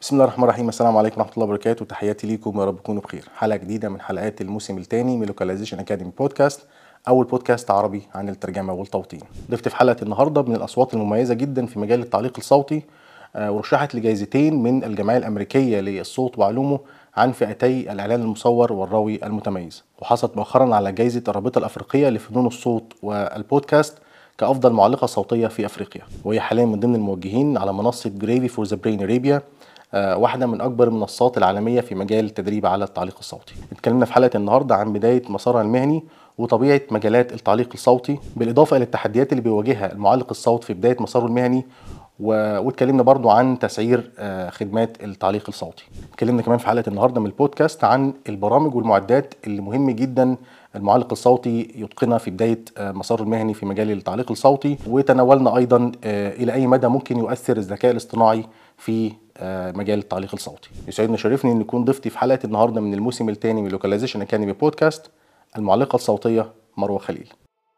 بسم الله الرحمن الرحيم السلام عليكم ورحمه الله وبركاته تحياتي ليكم يا رب تكونوا بخير حلقه جديده من حلقات الموسم الثاني من لوكاليزيشن اكاديمي بودكاست اول بودكاست عربي عن الترجمه والتوطين ضفت في حلقه النهارده من الاصوات المميزه جدا في مجال التعليق الصوتي آه، ورشحت لجائزتين من الجمعيه الامريكيه للصوت وعلومه عن فئتي الاعلان المصور والراوي المتميز وحصلت مؤخرا على جائزه الرابطه الافريقيه لفنون الصوت والبودكاست كافضل معلقه صوتيه في افريقيا وهي حاليا من ضمن الموجهين على منصه جريفي فور ذا برين اريبيا واحدة من أكبر المنصات العالمية في مجال التدريب على التعليق الصوتي. اتكلمنا في حلقة النهاردة عن بداية مسارها المهني وطبيعة مجالات التعليق الصوتي بالإضافة إلى التحديات اللي بيواجهها المعلق الصوت في بداية مساره المهني و... واتكلمنا برضو عن تسعير آه، خدمات التعليق الصوتي. اتكلمنا كمان في حلقة النهاردة من البودكاست عن البرامج والمعدات اللي مهم جدا المعلق الصوتي يتقنها في بداية آه، مساره المهني في مجال التعليق الصوتي وتناولنا أيضا آه، إلى أي مدى ممكن يؤثر الذكاء الاصطناعي في آه، مجال التعليق الصوتي. يسعدني ويشرفني ان يكون ضيفتي في حلقه النهارده من الموسم الثاني من لوكاليزيشن اكاديمي بودكاست المعلقه الصوتيه مروه خليل.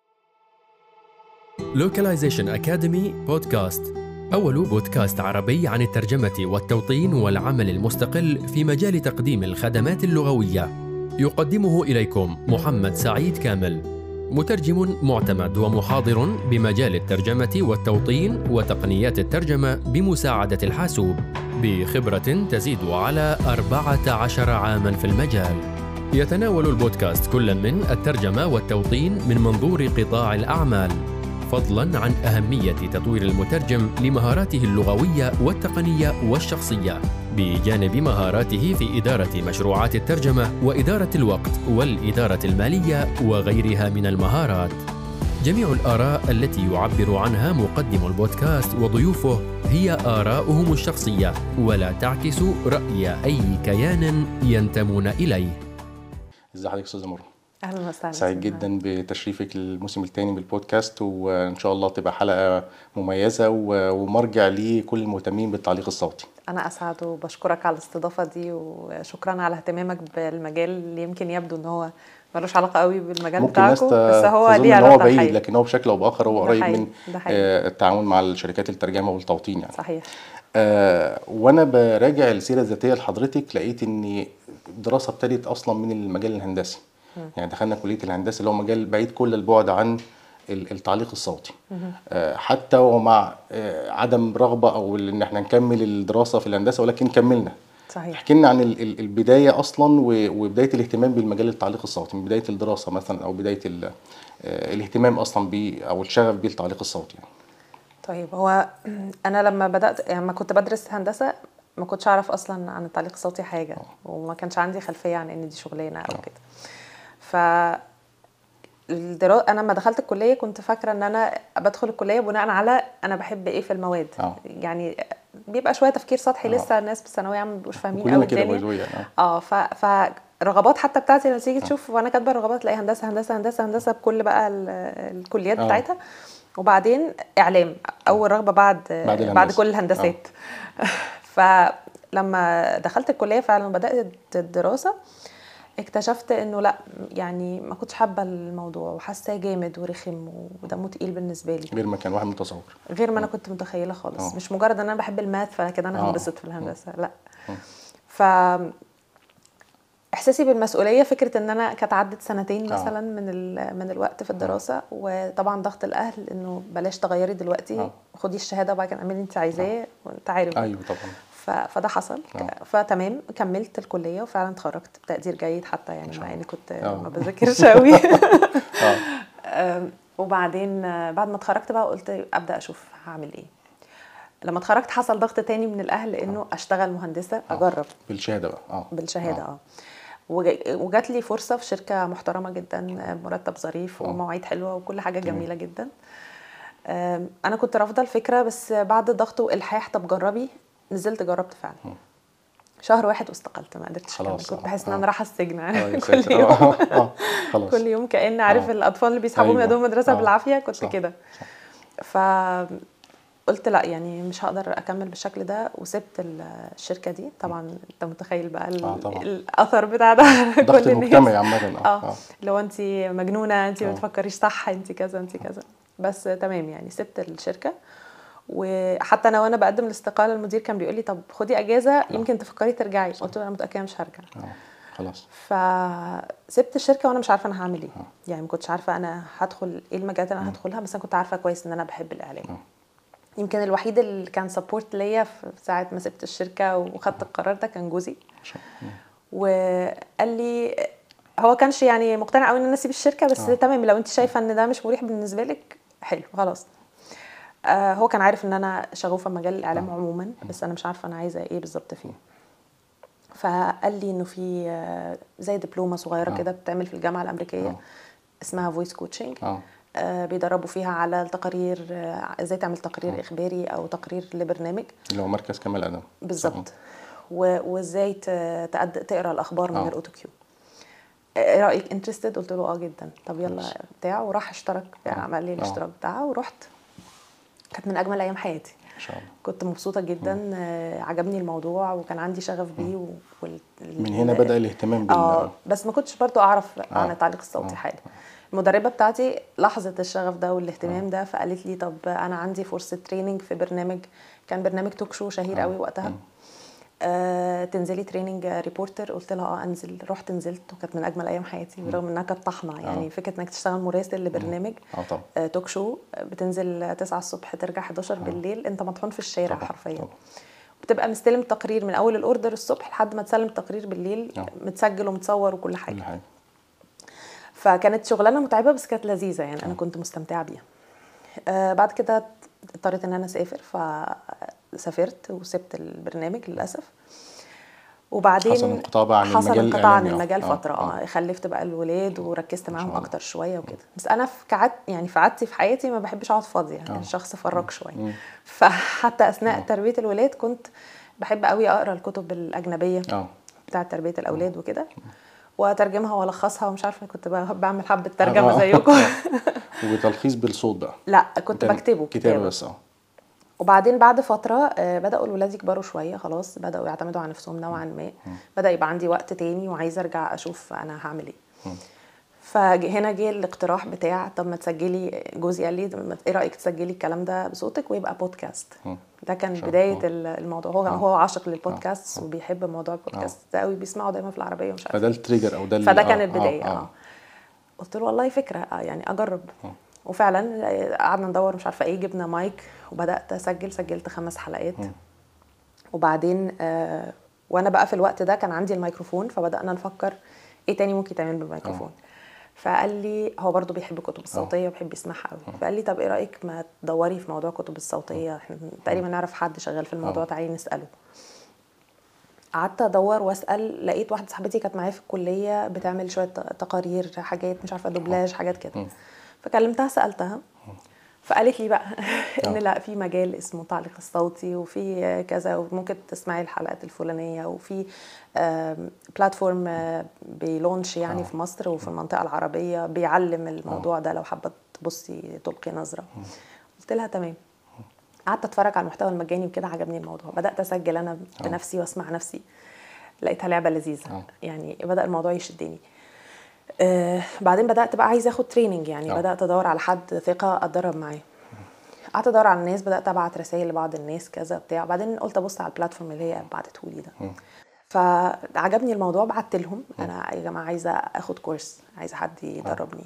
لوكاليزيشن أكاديمي بودكاست أول بودكاست عربي عن الترجمة والتوطين والعمل المستقل في مجال تقديم الخدمات اللغوية يقدمه إليكم محمد سعيد كامل مترجم معتمد ومحاضر بمجال الترجمة والتوطين وتقنيات الترجمة بمساعدة الحاسوب بخبرة تزيد على 14 عاما في المجال يتناول البودكاست كل من الترجمة والتوطين من منظور قطاع الأعمال فضلا عن أهمية تطوير المترجم لمهاراته اللغوية والتقنية والشخصية بجانب مهاراته في إدارة مشروعات الترجمة وإدارة الوقت والإدارة المالية وغيرها من المهارات جميع الآراء التي يعبر عنها مقدم البودكاست وضيوفه هي آراؤهم الشخصية ولا تعكس رأي أي كيان ينتمون إليه ازي حضرتك استاذه مروه؟ اهلا وسهلا سعيد جدا بتشريفك الموسم الثاني بالبودكاست وان شاء الله تبقى حلقه مميزه و- ومرجع لكل المهتمين بالتعليق الصوتي. انا اسعد وبشكرك على الاستضافه دي وشكرا على اهتمامك بالمجال اللي يمكن يبدو ان هو ملوش علاقه قوي بالمجال ممكن الناس بتاعكم ت- بس هو تظن ليه ان هو علاقه بعيد الحقيقة. لكن هو بشكل او باخر هو ده قريب حقيقي، من ده حقيقي. آه، التعاون مع الشركات الترجمه والتوطين يعني. صحيح آه، وانا براجع السيره الذاتيه لحضرتك لقيت ان الدراسه ابتدت اصلا من المجال الهندسي يعني دخلنا كليه الهندسه اللي هو مجال بعيد كل البعد عن ال- التعليق الصوتي آه، حتى ومع آه، عدم رغبه او ان احنا نكمل الدراسه في الهندسه ولكن كملنا صحيح احكي لنا عن ال- ال- البدايه اصلا و- وبدايه الاهتمام بالمجال التعليق الصوتي من بدايه الدراسه مثلا او بدايه ال- آه، الاهتمام اصلا بيه او الشغف بالتعليق الصوتي يعني. طيب هو انا لما بدات يعني لما كنت بدرس هندسه ما كنتش اعرف اصلا عن التعليق الصوتي حاجه وما كانش عندي خلفيه عن ان دي شغلانه او كده ف الدرا... انا لما دخلت الكليه كنت فاكره ان انا بدخل الكليه بناء على انا بحب ايه في المواد آه. يعني بيبقى شويه تفكير سطحي آه. لسه الناس في الثانويه عامه مش فاهمين كلنا قوي كده الدنيا باي ذا واي يعني آه. اه ف فرغبات حتى بتاعتي لما تيجي تشوف وانا كاتبه الرغبات تلاقي هندسه هندسه هندسه هندسه بكل بقى ال- الكليات آه. بتاعتها وبعدين اعلام اول رغبه بعد بعد الهندسة. بعد كل الهندسات فلما دخلت الكليه فعلا وبدات الدراسه اكتشفت انه لا يعني ما كنتش حابه الموضوع وحاساه جامد ورخم ودمه تقيل بالنسبه لي غير ما كان واحد متصور غير ما انا كنت متخيله خالص آه. مش مجرد ان انا بحب الماث فكده انا آه. هنبسط في الهندسه لا آه. ف احساسي بالمسؤوليه فكره ان انا كانت عدت سنتين آه. مثلا من ال- من الوقت في الدراسه وطبعا ضغط الاهل انه بلاش تغيري دلوقتي آه. خدي الشهاده وبعد كده اعملي اللي انت عايزاه وانت عارف بقى. ايوه طبعا ف... فده حصل آه. فتمام كملت الكليه وفعلا اتخرجت بتقدير جيد حتى يعني شاء مع الله. اني كنت آه. ما بذاكرش قوي اه أم، وبعدين آه، بعد ما اتخرجت بقى قلت ابدا اشوف هعمل ايه لما اتخرجت حصل ضغط تاني من الاهل انه اشتغل مهندسه اجرب بالشهاده بقى اه بالشهاده اه وج- وجات لي فرصه في شركه محترمه جدا آه، مرتب ظريف آه. ومواعيد حلوه وكل حاجه تمام. جميله جدا آم، انا كنت رافضه الفكره بس بعد ضغط والحاح طب جربي نزلت جربت فعلا شهر واحد واستقلت ما قدرتش اكمل خلاص، كنت آه، بحس ان آه. انا رايحه السجن آه، يا كل ساتر. يوم آه، آه، خلاص كل يوم كأن عارف آه. الاطفال اللي بيسحبوهم أيوة. يدوم مدرسه آه. بالعافيه كنت صح. كده صح. ف قلت لا يعني مش هقدر اكمل بالشكل ده وسبت ال- الشركه دي طبعا انت متخيل بقى ال- آه، طبعا. الاثر بتاع ده على الضغط كل الناس المجتمعي عامه اه لو انت مجنونه انت ما آه. بتفكريش صح انت كذا انت كذا بس تمام يعني سبت الشركه وحتى انا وانا بقدم الاستقاله المدير كان بيقول لي طب خدي اجازه يمكن تفكري ترجعي قلت له انا متاكده مش هرجع اه خلاص فسبت الشركه وانا مش عارفه انا هعمل ايه يعني ما كنتش عارفه انا هدخل ايه المجالات اللي انا هدخلها بس انا كنت عارفه كويس ان انا بحب الاعلام يمكن الوحيد اللي كان سبورت ليا في ساعه ما سبت الشركه وخدت القرار ده كان جوزي عشان- مم. وقال لي هو كانش يعني مقتنع قوي ان انا اسيب الشركه بس آه. تمام لو انت شايفه ان ده مش مريح بالنسبه لك حلو خلاص آه هو كان عارف ان انا شغوفه بمجال الاعلام عموما بس انا مش عارفه انا عايزه ايه بالظبط فيه فقال لي انه في آه، زي دبلومه صغيره آه. كده بتعمل في الجامعه الامريكيه آه. اسمها فويس كوتشنج اه آه بيدربوا فيها على التقارير آه، ازاي تعمل تقرير اخباري او تقرير لبرنامج اللي هو مركز كمال ادم بالظبط و- وازاي ت- تقد... تقرا الاخبار من آه. غير اوتو كيو ايه رايك انترستد قلت له اه جدا طب يلا كويس. بتاع وراح اشترك يعني عمل لي آه. الاشتراك بتاعه ورحت كانت من اجمل ايام حياتي ان شاء الله كنت مبسوطه جدا آه، عجبني الموضوع وكان عندي شغف بيه و... وال... من هنا بدا الاهتمام بال اه بس ما كنتش برضو اعرف عن آه. التعليق الصوتي آه. حاجه المدربه بتاعتي لاحظت الشغف ده والاهتمام ده فقالت لي طب انا عندي فرصه تريننج في برنامج كان برنامج توك شو شهير آه. قوي وقتها آه تنزلي تريننج ريبورتر قلت لها اه انزل رحت نزلت وكانت من اجمل ايام حياتي برغم انها كانت طحنه يعني آه. فكره انك تشتغل مراسل لبرنامج اه طبعا آه توك شو آه، بتنزل 9 الصبح ترجع 11 بالليل انت مطحون في الشارع طبعاً، حرفيا طبعاً. بتبقى مستلم تقرير من اول الاوردر الصبح لحد ما تسلم التقرير بالليل آه. متسجل ومتصور وكل حاجه كل حاجه فكانت شغلانه متعبه بس كانت لذيذه يعني انا كنت مستمتعه بيها آه بعد كده اضطريت ان انا اسافر فسافرت وسبت البرنامج للاسف وبعدين حصل انقطاع بقى عن حصل المجال انقطاع عن الإعلامي، آه. المجال آه، فتره اه آه. خلفت بقى الولاد وركزت معاهم الله. اكتر شويه وكده بس انا في كعاد يعني في عادتي في حياتي ما بحبش اقعد فاضيه آه. يعني شخص فراك شويه مم. فحتى اثناء تربيه الولاد كنت بحب قوي اقرا الكتب الاجنبيه اه بتاعه تربيه الاولاد وكده واترجمها والخصها ومش عارفه كنت ب- بعمل حبه ترجمه آه. زيكم وتلخيص بالصوت بقى لا كنت كان بكتبه كتابه بس اه وبعدين بعد فتره آه، بداوا الولاد يكبروا شويه خلاص بداوا يعتمدوا على نفسهم نوعا ما بدا يبقى عندي وقت تاني وعايزه ارجع اشوف انا هعمل ايه فهنا جه الاقتراح بتاع طب ما تسجلي جوزي قال لي طب ايه رايك تسجلي الكلام ده بصوتك ويبقى بودكاست مم. ده كان شاء بدايه الله. ال- الموضوع هو هو عاشق للبودكاست وبيحب موضوع البودكاست ده قوي بيسمعه دايما في العربيه ومش عارفه فده التريجر او ده ال- فده آه، كان آه، البدايه اه, آه. قلت له والله فكره آه يعني اجرب وفعلا آه، قعدنا ندور مش عارفه ايه جبنا مايك وبدات اسجل سجلت خمس حلقات وبعدين آه وانا بقى في الوقت ده كان عندي الميكروفون فبدانا نفكر ايه تاني ممكن يتعمل بالميكروفون فقال لي هو برضو بيحب الكتب الصوتيه وبيحب يسمعها قوي فقال لي طب ايه رايك ما تدوري في موضوع الكتب الصوتيه احنا تقريبا نعرف حد شغال في الموضوع آه. تعالي نساله قعدت ادور واسال لقيت واحده صاحبتي كانت معايا في الكليه بتعمل شويه تقارير حاجات مش عارفه دوبلاج حاجات كده فكلمتها سالتها فقالت لي بقى ان آه. لا في مجال اسمه تعليق الصوتي وفي كذا وممكن تسمعي الحلقات الفلانيه وفي آم، بلاتفورم آه، بيلونش يعني آه. في مصر وفي المنطقه العربيه بيعلم الموضوع ده لو حابه تبصي تلقي نظره قلت لها تمام قعدت اتفرج على المحتوى المجاني وكده عجبني الموضوع بدات اسجل انا بنفسي واسمع نفسي لقيتها لعبه لذيذه آه. يعني بدا الموضوع يشدني آه بعدين بدات بقى عايزه اخد تريننج يعني آه. بدات ادور على حد ثقه اتدرب معاه قعدت ادور على الناس بدات ابعت رسائل لبعض الناس كذا بتاع بعدين قلت ابص على البلاتفورم اللي هي بعتته لي ده فعجبني الموضوع بعت لهم انا يا جماعه عايزه اخد كورس عايزه حد يدربني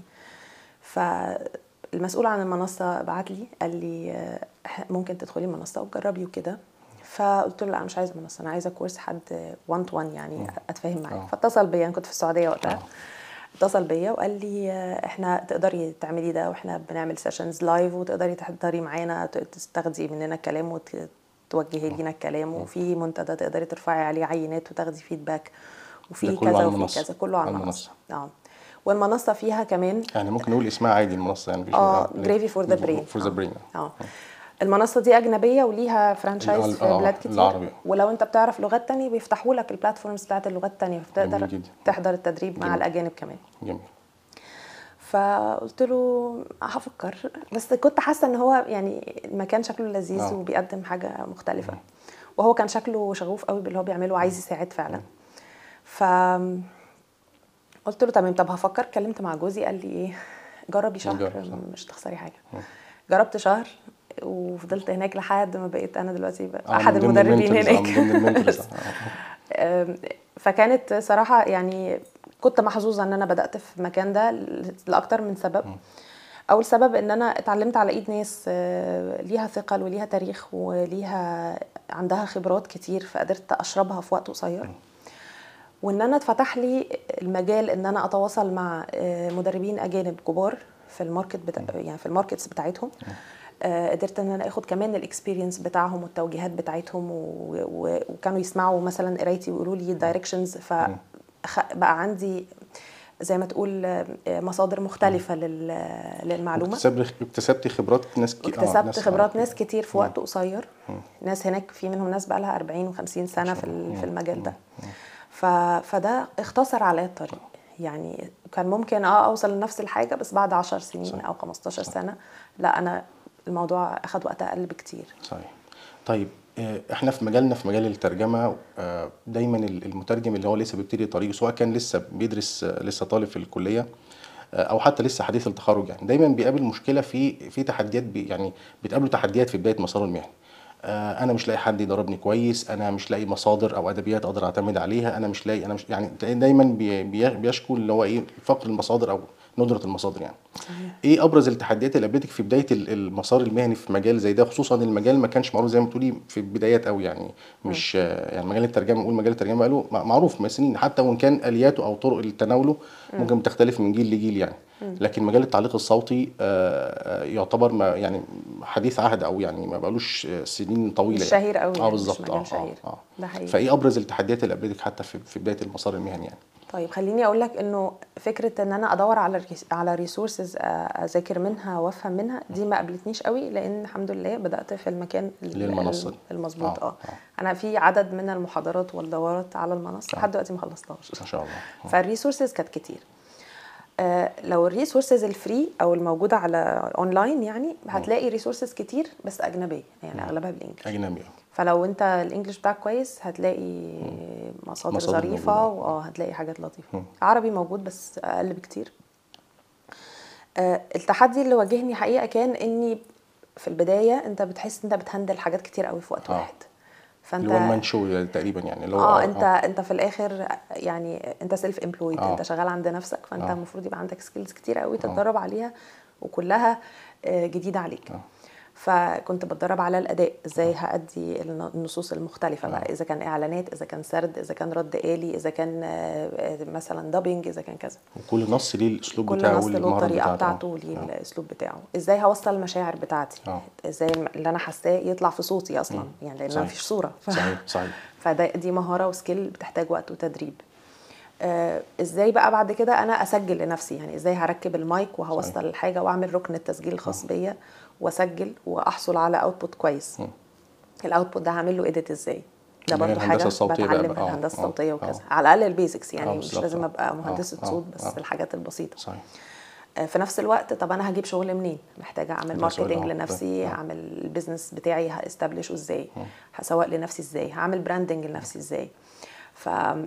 فالمسؤول عن المنصه بعت لي قال لي آه، ممكن تدخلي المنصه وتجربي وكده فقلت له لا انا مش عايزه منصه انا عايزه كورس حد 1 تو 1 يعني اتفاهم معاه آه. فاتصل بيا انا كنت في السعوديه وقتها آه. اتصل بيا وقال لي آه، احنا تقدري تعملي ده واحنا بنعمل سيشنز لايف وتقدري تحضري معانا ت- تستخدي مننا الكلام وتوجهي لينا الكلام وفي منتدى تقدري ترفعي عليه عينات وتاخدي فيدباك وفي ده كله كذا على وفي المنصة. كذا كله على على المنصه اه والمنصه فيها كمان يعني ممكن نقول اسمها عادي المنصه يعني مفيش اه جريفي فور ذا برين فور ذا برين اه المنصه دي اجنبيه وليها فرانشايز في آه، بلاد كتير العربي. ولو انت بتعرف لغات تانية بيفتحوا لك البلاتفورمز بتاعت اللغات التانية فتقدر جميل جدا. تحضر التدريب مع جميل. الاجانب كمان جميل فقلت له هفكر بس كنت حاسه ان هو يعني المكان شكله لذيذ آه. وبيقدم حاجه مختلفه وهو كان شكله شغوف قوي باللي هو بيعمله وعايز يساعد فعلا ف قلت له تمام طب هفكر كلمت مع جوزي قال لي ايه جربي شهر نجرب، صح. مش تخسري حاجه جربت شهر وفضلت هناك لحد ما بقيت انا دلوقتي بقى آه، احد من ضمن المدربين المنتورز، آه، هناك من ضمن المنتورز آه. أم، فكانت صراحة يعني كنت محظوظة ان انا بدأت في المكان ده ل- لأكتر من سبب اول سبب ان انا اتعلمت على ايد ناس آه، ليها ثقل وليها تاريخ وليها عندها خبرات كتير فقدرت اشربها في وقت قصير وان انا اتفتح لي المجال ان انا اتواصل مع آه، مدربين اجانب كبار في الماركت بتا... يعني في الماركتس بتاعتهم آه، قدرت ان انا اخد كمان الاكسبيرينس بتاعهم والتوجيهات بتاعتهم و... و... وكانوا يسمعوا مثلا قرايتي ويقولوا لي دايركشنز فبقى عندي زي ما تقول آه، مصادر مختلفة لل... للمعلومة واكتسبت اكتسبت خبرات ناس كي- آه، واكتسبت ناس- خبرات آه. ناس كتير في وقت قصير ناس هناك في منهم ناس بقى لها 40 و50 سنه في ال- في المجال ده ف... فده اختصر عليا الطريق يعني كان ممكن اه اوصل لنفس الحاجه بس بعد 10 سنين او 15 سنه لا انا الموضوع اخد وقت اقل بكتير صحيح طيب آه، احنا في مجالنا في مجال الترجمه آه، دايما ال- المترجم اللي هو لسه بيبتدي طريقه سواء كان لسه بيدرس آه، لسه طالب في الكليه آه، او حتى لسه حديث التخرج يعني دايما بيقابل مشكله في في تحديات بي يعني بتقابله تحديات في بدايه مساره المهني آه، انا مش لاقي حد يدربني كويس انا مش لاقي مصادر او ادبيات اقدر اعتمد عليها انا مش لاقي انا مش يعني تلاقيه دايما بي- بي- بيشكو اللي هو ايه فقر المصادر او ندره المصادر يعني ايه ابرز التحديات اللي قابلتك في بدايه ال- المسار المهني في مجال زي ده خصوصا المجال ما كانش معروف زي ما بتقولي في البدايات قوي يعني مش آه، يعني مجال الترجمه نقول مجال الترجمه بقاله م- معروف من سنين حتى وان كان الياته او طرق تناوله ممكن تختلف من جيل لجيل يعني لكن مجال التعليق الصوتي آه، آه، يعتبر ما يعني حديث عهد او يعني ما بقالوش آه، سنين طويله مش يعني. شهير قوي اه يعني، مش بالظبط مجال اه شهير. اه, آه. ده حقيقي. فايه ابرز التحديات اللي قابلتك حتى في في بدايه المسار المهني يعني طيب خليني اقول لك انه فكره ان انا ادور على ريس- على ريسورسز اذاكر منها وافهم منها دي ما قابلتنيش قوي لان الحمد لله بدات في المكان ال- اللي هي المنصة دي. المظبوط آه، اه انا في عدد من المحاضرات والدورات على المنصه لحد دلوقتي ما خلصتهاش ما شاء الله فالريسورسز كانت كتير آه لو الريسورسز الفري او الموجوده على اونلاين يعني هتلاقي ريسورسز كتير بس اجنبيه يعني اغلبها بالانجلش اجنبي آه. فلو انت الانجليش بتاعك كويس هتلاقي مصادر, مصادر ظريفه موجودة. واه هتلاقي حاجات لطيفه عربي موجود بس اقل بكتير آه التحدي اللي واجهني حقيقه كان اني في البدايه انت بتحس انت بتهندل حاجات كتير قوي في وقت آه. واحد فانت اللي هو المنشو تقريبا يعني اللي هو اه انت انت في الاخر يعني انت سيلف امبلويد آه. انت شغال عند نفسك فانت آه. المفروض يبقى عندك سكيلز كتير قوي تتدرب عليها وكلها آه، جديده عليك فكنت بتدرب على الاداء ازاي هادي الن- النصوص المختلفه بقى اذا كان اعلانات اذا كان سرد اذا كان رد آلي اذا كان آه، آه، مثلا دبنج اذا كان كذا وكل نص ليه الاسلوب كل بتاعه نص له والمهارات الطريقه بتاعته بتاعته وليه الاسلوب بتاعه ازاي هوصل المشاعر بتاعتي آه. ازاي اللي انا حاساه يطلع في صوتي اصلا يعني لان صحيح. مفيش صوره ف- صحيح صحيح فده دي مهاره وسكيل بتحتاج وقت وتدريب آه ازاي بقى بعد كده انا اسجل لنفسي يعني ازاي هركب المايك وهوصل الحاجه واعمل ركن التسجيل الخاص بيا واسجل واحصل على اوتبوت كويس الاوتبوت ده هعمل له اديت ازاي ده اللي هي برضه الهندسة حاجه الصوتية بقى بتعلم بقى. آه، الهندسه آه، الصوتيه آه. وكذا على الاقل البيزكس آه، يعني مش بالظبط. لازم ابقى آه، مهندسه آه، صوت بس آه. الحاجات البسيطه صحيح آه، في نفس الوقت طب انا هجيب شغل منين محتاجه اعمل ده سؤال، ماركتنج آه، لنفسي آه. هعمل البيزنس بتاعي هاستبلشه ازاي هسوق لنفسي ازاي هعمل براندنج لنفسي ازاي ف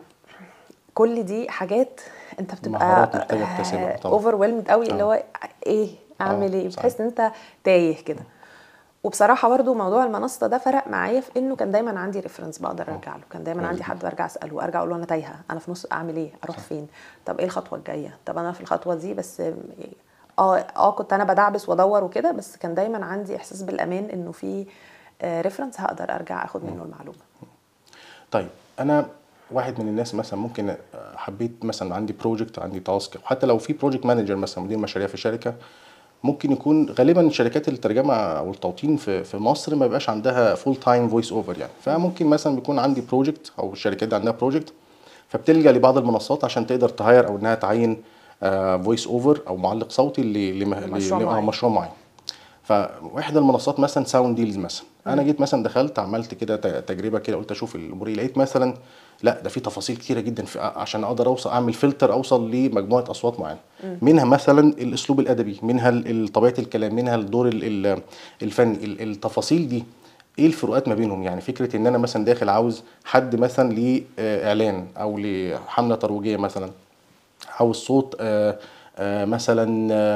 كل دي حاجات انت بتبقى مهارات محتاجة تكتسبها طبعا. اوفر ويلمد قوي آه. اللي هو ايه اعمل آه، ايه صحيح. بتحس ان انت تايه كده وبصراحه برضو موضوع المنصه ده فرق معايا في انه كان دايما عندي ريفرنس بقدر ارجع له كان دايما كويس عندي حد برجع اساله ارجع اقول له انا تايهه انا في نص اعمل ايه اروح فين طب ايه الخطوه الجايه طب انا في الخطوه دي بس اه اه كنت انا بدعبس وادور وكده بس كان دايما عندي احساس بالامان انه في ريفرنس هقدر ارجع اخد منه المعلومه طيب انا واحد من الناس مثلا ممكن حبيت مثلا عندي بروجكت عندي تاسك حتى لو في بروجكت مانجر مثلا مدير مشاريع في شركه ممكن يكون غالبا شركات الترجمه او التوطين في في مصر ما بيبقاش عندها فول تايم فويس اوفر يعني فممكن مثلا بيكون عندي بروجكت او الشركات دي عندها بروجكت فبتلجا لبعض المنصات عشان تقدر تهاير او انها تعين فويس اوفر او معلق صوتي ل- لم- لمشروع ل- معين. مشروع معين فواحده المنصات مثلا ساوند ديلز مثلا انا جيت مثلا دخلت عملت كده ت- تجربه كده قلت اشوف الامور إيه. لقيت مثلا لا ده في تفاصيل كتيره جدا في عشان اقدر اوصل اعمل فلتر اوصل لمجموعه اصوات معينه منها مثلا الاسلوب الادبي منها ال- طبيعه الكلام منها الدور ال- ال- الفني ال- التفاصيل دي ايه الفروقات ما بينهم يعني فكره ان انا مثلا داخل عاوز حد مثلا لاعلان او لحمله ترويجيه مثلا عاوز صوت آه، آه، مثلا آه،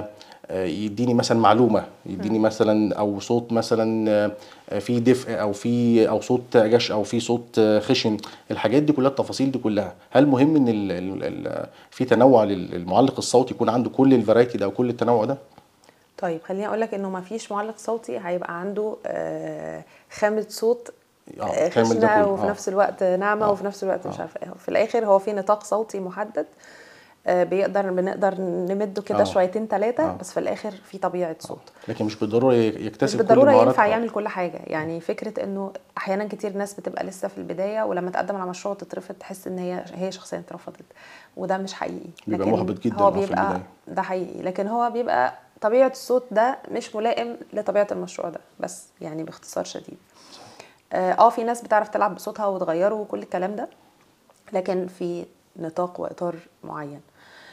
آه، يديني مثلا معلومه يديني مثلا او صوت مثلا آه، في دفء او في او صوت جش او في صوت آه، خشن الحاجات دي كلها التفاصيل دي كلها هل مهم ان ال ال ال في تنوع للمعلق الصوتي يكون عنده كل الفرايتي ده او كل التنوع ده طيب خليني اقول لك انه ما فيش معلق صوتي هيبقى عنده آه، خامه صوت آه، آه، كامل ده خشنه كله. وفي آه. نفس الوقت ناعمه آه. وفي نفس الوقت مش آه. عارفه ايه في الاخر هو في نطاق صوتي محدد آه، بيقدر بنقدر نمده كده آه. شويتين ثلاثه آه. بس في الاخر في طبيعه صوت لكن مش بالضروره ي- مش يكتسب كل بالضروره المهارات ينفع آه. يعمل كل حاجه يعني فكره انه احيانا كتير ناس بتبقى لسه في البدايه ولما تقدم على مشروع تترفض تحس ان هي هي شخصيا اترفضت وده مش حقيقي بيبقى لكن محبط جداً هو آه في بيبقى البداية. ده حقيقي لكن هو بيبقى طبيعه الصوت ده مش ملائم لطبيعه المشروع ده بس يعني باختصار شديد اه آه، في ناس بتعرف تلعب بصوتها وتغيره وكل الكلام ده لكن في نطاق واطار معين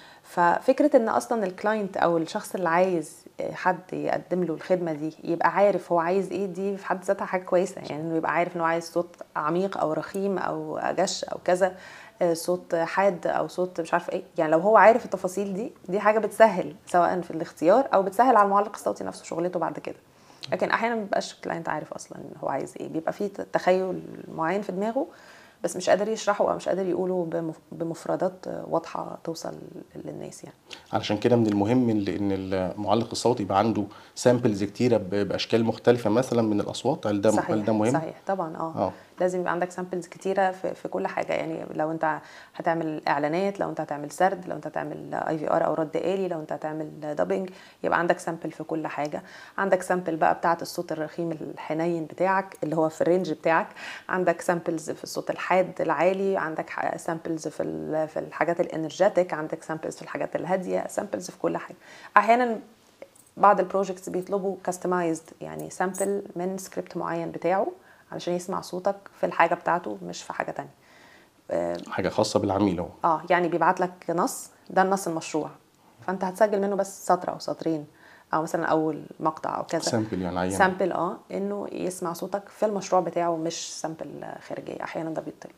ففكره ان اصلا الكلاينت او الشخص اللي عايز حد يقدم له الخدمه دي يبقى عارف هو عايز ايه دي في حد ذاتها حاجه كويسه يعني انه يبقى عارف انه عايز صوت عميق او رخيم او جش او كذا آه، صوت حاد او صوت مش عارفه ايه يعني لو هو عارف التفاصيل دي دي حاجه بتسهل سواء في الاختيار او بتسهل على المعلق الصوتي نفسه شغلته بعد كده لكن احيانا ما بيبقاش الكلاينت عارف اصلا هو عايز ايه بيبقى فيه تخيل معين في دماغه بس مش قادر يشرحه او مش قادر يقوله بمف- بمفردات واضحه توصل للناس يعني علشان كده من المهم ان إن المعلق الصوتي يبقى عنده سامبلز كتيره ب- باشكال مختلفه مثلا من الاصوات هل ده صحيح هل ده مهم؟ صحيح طبعا اه, آه. لازم يبقى عندك سامبلز كتيره في, في كل حاجه يعني لو انت هتعمل اعلانات لو انت هتعمل سرد لو انت هتعمل اي في ار او رد آلي لو انت هتعمل دبنج يبقى عندك سامبل في كل حاجه عندك سامبل بقى بتاعه الصوت الرخيم الحنين بتاعك اللي هو في الرينج بتاعك عندك سامبلز في الصوت الحاد العالي عندك سامبلز في ال- في الحاجات الانرجيتك عندك سامبلز في الحاجات الهاديه سامبلز في كل حاجه احيانا بعض البروجكتس بيطلبوا كاستمايزد يعني سامبل من سكريبت معين بتاعه علشان يسمع صوتك في الحاجه بتاعته مش في حاجه تانية اه حاجه خاصه بالعميل اهو آه، يعني بيبعت لك نص ده النص المشروع فانت هتسجل منه بس سطر او سطرين او مثلا اول مقطع او كذا سامبل يعني عينه سامبل اه انه يسمع صوتك في المشروع بتاعه مش سامبل خارجيه احيانا ده بيطلب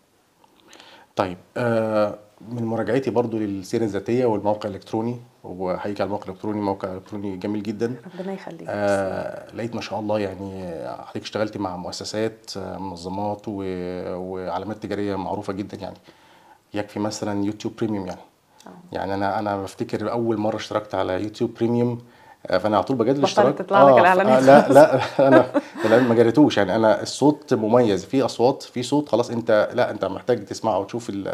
طيب آه من مراجعتي برضو للسيره الذاتيه والموقع الالكتروني وحقيقي على الموقع الالكتروني موقع الكتروني جميل جدا ربنا يخليك آه لقيت ما شاء الله يعني حضرتك اشتغلت مع مؤسسات آه، منظمات و... وعلامات تجاريه معروفه جدا يعني يكفي مثلا يوتيوب بريميوم يعني آه. يعني انا انا بفتكر اول مره اشتركت على يوتيوب بريميوم آه، فانا على طول بجدد بطلت الاشتراك تطلع لك آه، الإعلانات آه لا لا انا لا ما جريتوش يعني انا الصوت مميز في اصوات في صوت خلاص انت لا انت محتاج تسمعه وتشوف ال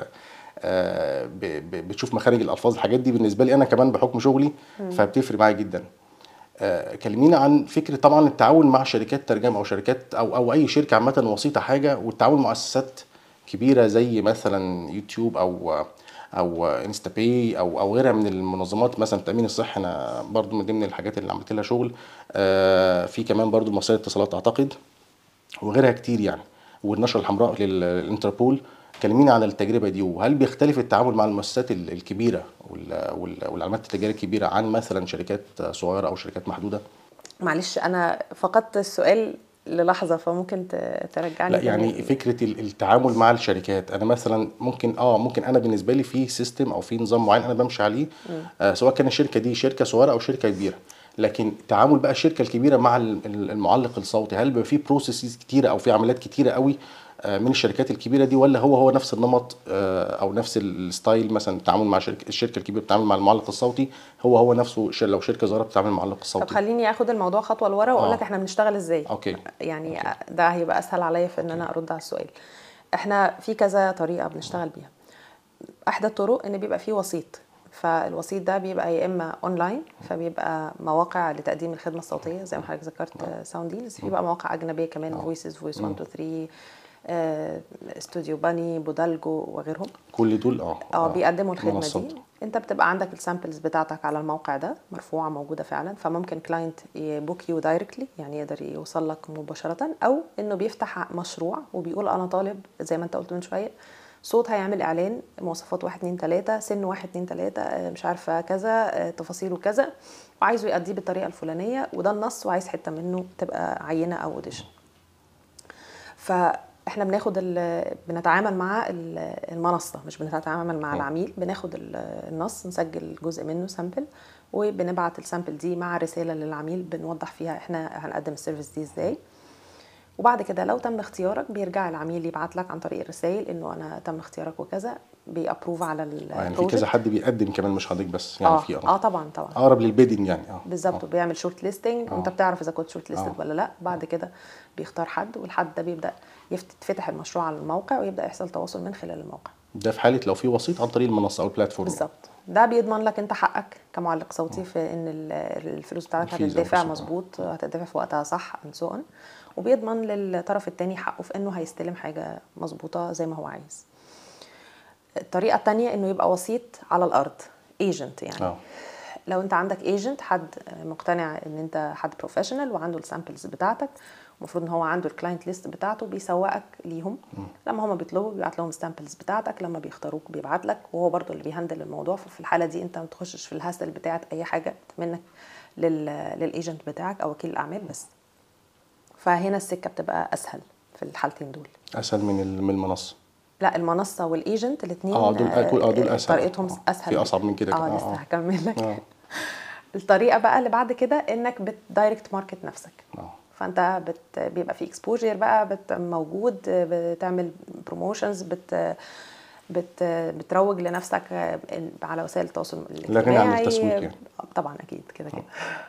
آه، ب- ب- بتشوف مخارج الالفاظ الحاجات دي بالنسبه لي انا كمان بحكم شغلي فبتفرق معايا جدا آه، كلمينا عن فكره طبعا التعاون مع شركات ترجمه او شركات او او اي شركه عامه وسيطه حاجه والتعاون مع مؤسسات كبيره زي مثلا يوتيوب او او انستا باي او او غيرها من المنظمات مثلا التامين الصحي انا برضو من ضمن الحاجات اللي عملت لها شغل آه، في كمان برضو المصريه للاتصالات اعتقد وغيرها كتير يعني والنشره الحمراء لل- للانتربول كلمينا عن التجربه دي وهل بيختلف التعامل مع المؤسسات ال- الكبيره وال- وال- والعلامات التجاريه الكبيره عن مثلا شركات صغيره او شركات محدوده؟ معلش انا فقدت السؤال للحظه فممكن ت- ترجعني لا تاني؟ يعني فكره ال- التعامل مع الشركات انا مثلا ممكن اه ممكن انا بالنسبه لي في سيستم او في نظام معين انا بمشي عليه آه سواء كان الشركه دي شركه صغيره او شركه كبيره لكن تعامل بقى الشركه الكبيره مع ال- ال- المعلق الصوتي هل بيبقى في بروسيسز كتيره او في عمليات كتيره قوي آه، من الشركات الكبيره دي ولا هو هو نفس النمط آه، او نفس الستايل مثلا التعامل مع شركه الشركه الكبيره بتتعامل مع المعلق الصوتي هو هو نفسه ش- لو شركه صغيره بتتعامل مع المعلق طب الصوتي خليني اخد الموضوع خطوه لورا واقول آه. لك احنا بنشتغل ازاي اوكي يعني ده هيبقى اسهل عليا في ان انا ارد على السؤال احنا في كذا طريقه بنشتغل بيها احدى الطرق ان بيبقى فيه وسيط فالوسيط ده بيبقى يا اما اونلاين فبيبقى مواقع لتقديم الخدمه الصوتيه زي ما حضرتك ذكرت ساوند ديلز في بقى مواقع اجنبيه كمان فويسز فويس 1 2 3 استوديو باني بودالجو وغيرهم كل دول اه اه بيقدموا الخدمه منصات. دي انت بتبقى عندك السامبلز بتاعتك على الموقع ده مرفوعه موجوده فعلا فممكن كلاينت يبوك يو دايركتلي يعني يقدر يوصل لك مباشره او انه بيفتح مشروع وبيقول انا طالب زي ما انت قلت من شويه صوت هيعمل اعلان مواصفات واحد اتنين تلاته سن واحد اتنين تلاته آه، مش عارفه كذا آه، تفاصيله كذا وعايزه يأديه بالطريقه الفلانيه وده النص وعايز حته منه تبقى عينه او اوديشن ف احنا بناخد ال- بنتعامل مع ال- المنصه مش بنتعامل مع م. العميل بناخد ال- النص نسجل جزء منه سامبل وبنبعت السامبل دي مع رساله للعميل بنوضح فيها احنا هنقدم السيرفيس دي ازاي وبعد كده لو تم اختيارك بيرجع العميل يبعت لك عن طريق الرسائل انه انا تم اختيارك وكذا بيابروف على ال آه، يعني في كذا project. حد بيقدم كمان مش حضرتك بس يعني اه في اه طبعا طبعا اقرب للبيدنج يعني اه بالظبط آه. وبيعمل شورت ليستنج وانت آه. بتعرف اذا كنت شورت ليستد آه. ولا لا بعد كده بيختار حد والحد ده بيبدا يفتح المشروع على الموقع ويبدا يحصل تواصل من خلال الموقع ده في حاله لو في وسيط عن طريق المنصه او البلاتفورم بالظبط ده بيضمن لك انت حقك كمعلق صوتي في ان ال- الفلوس بتاعتك الفيزا هتدفع والرسوم. مظبوط هتدفع في وقتها صح and so on وبيضمن للطرف التاني حقه في انه هيستلم حاجه مظبوطه زي ما هو عايز الطريقه التانية انه يبقى وسيط على الارض ايجنت يعني اه لو انت عندك ايجنت حد مقتنع ان انت حد بروفيشنال وعنده السامبلز بتاعتك المفروض ان هو عنده الكلاينت ليست بتاعته بيسوقك ليهم لما هم بيطلبوا بيبعت لهم السامبلز بتاعتك لما بيختاروك بيبعت لك وهو برضو اللي بيهندل الموضوع ففي الحاله دي انت ما تخشش في الهاسل بتاعت اي حاجه منك لل للايجنت بتاعك او وكيل الاعمال بس فهنا السكه بتبقى اسهل في الحالتين دول اسهل من ال- من المنصه لا المنصه والايجنت الاثنين اه دول دول اه دول اسهل طريقتهم آه. اسهل في اصعب من كده اه كمان. لسه هكمل لك اه الطريقه بقى اللي بعد كده انك بتدايركت ماركت نفسك اه فانت بت بيبقى في اكسبوجر بقى بت موجود بتعمل بروموشنز بت بت بتروج لنفسك على وسائل التواصل لا غنى عن الاجتماعي التسويق يعني. طبعا اكيد كده كده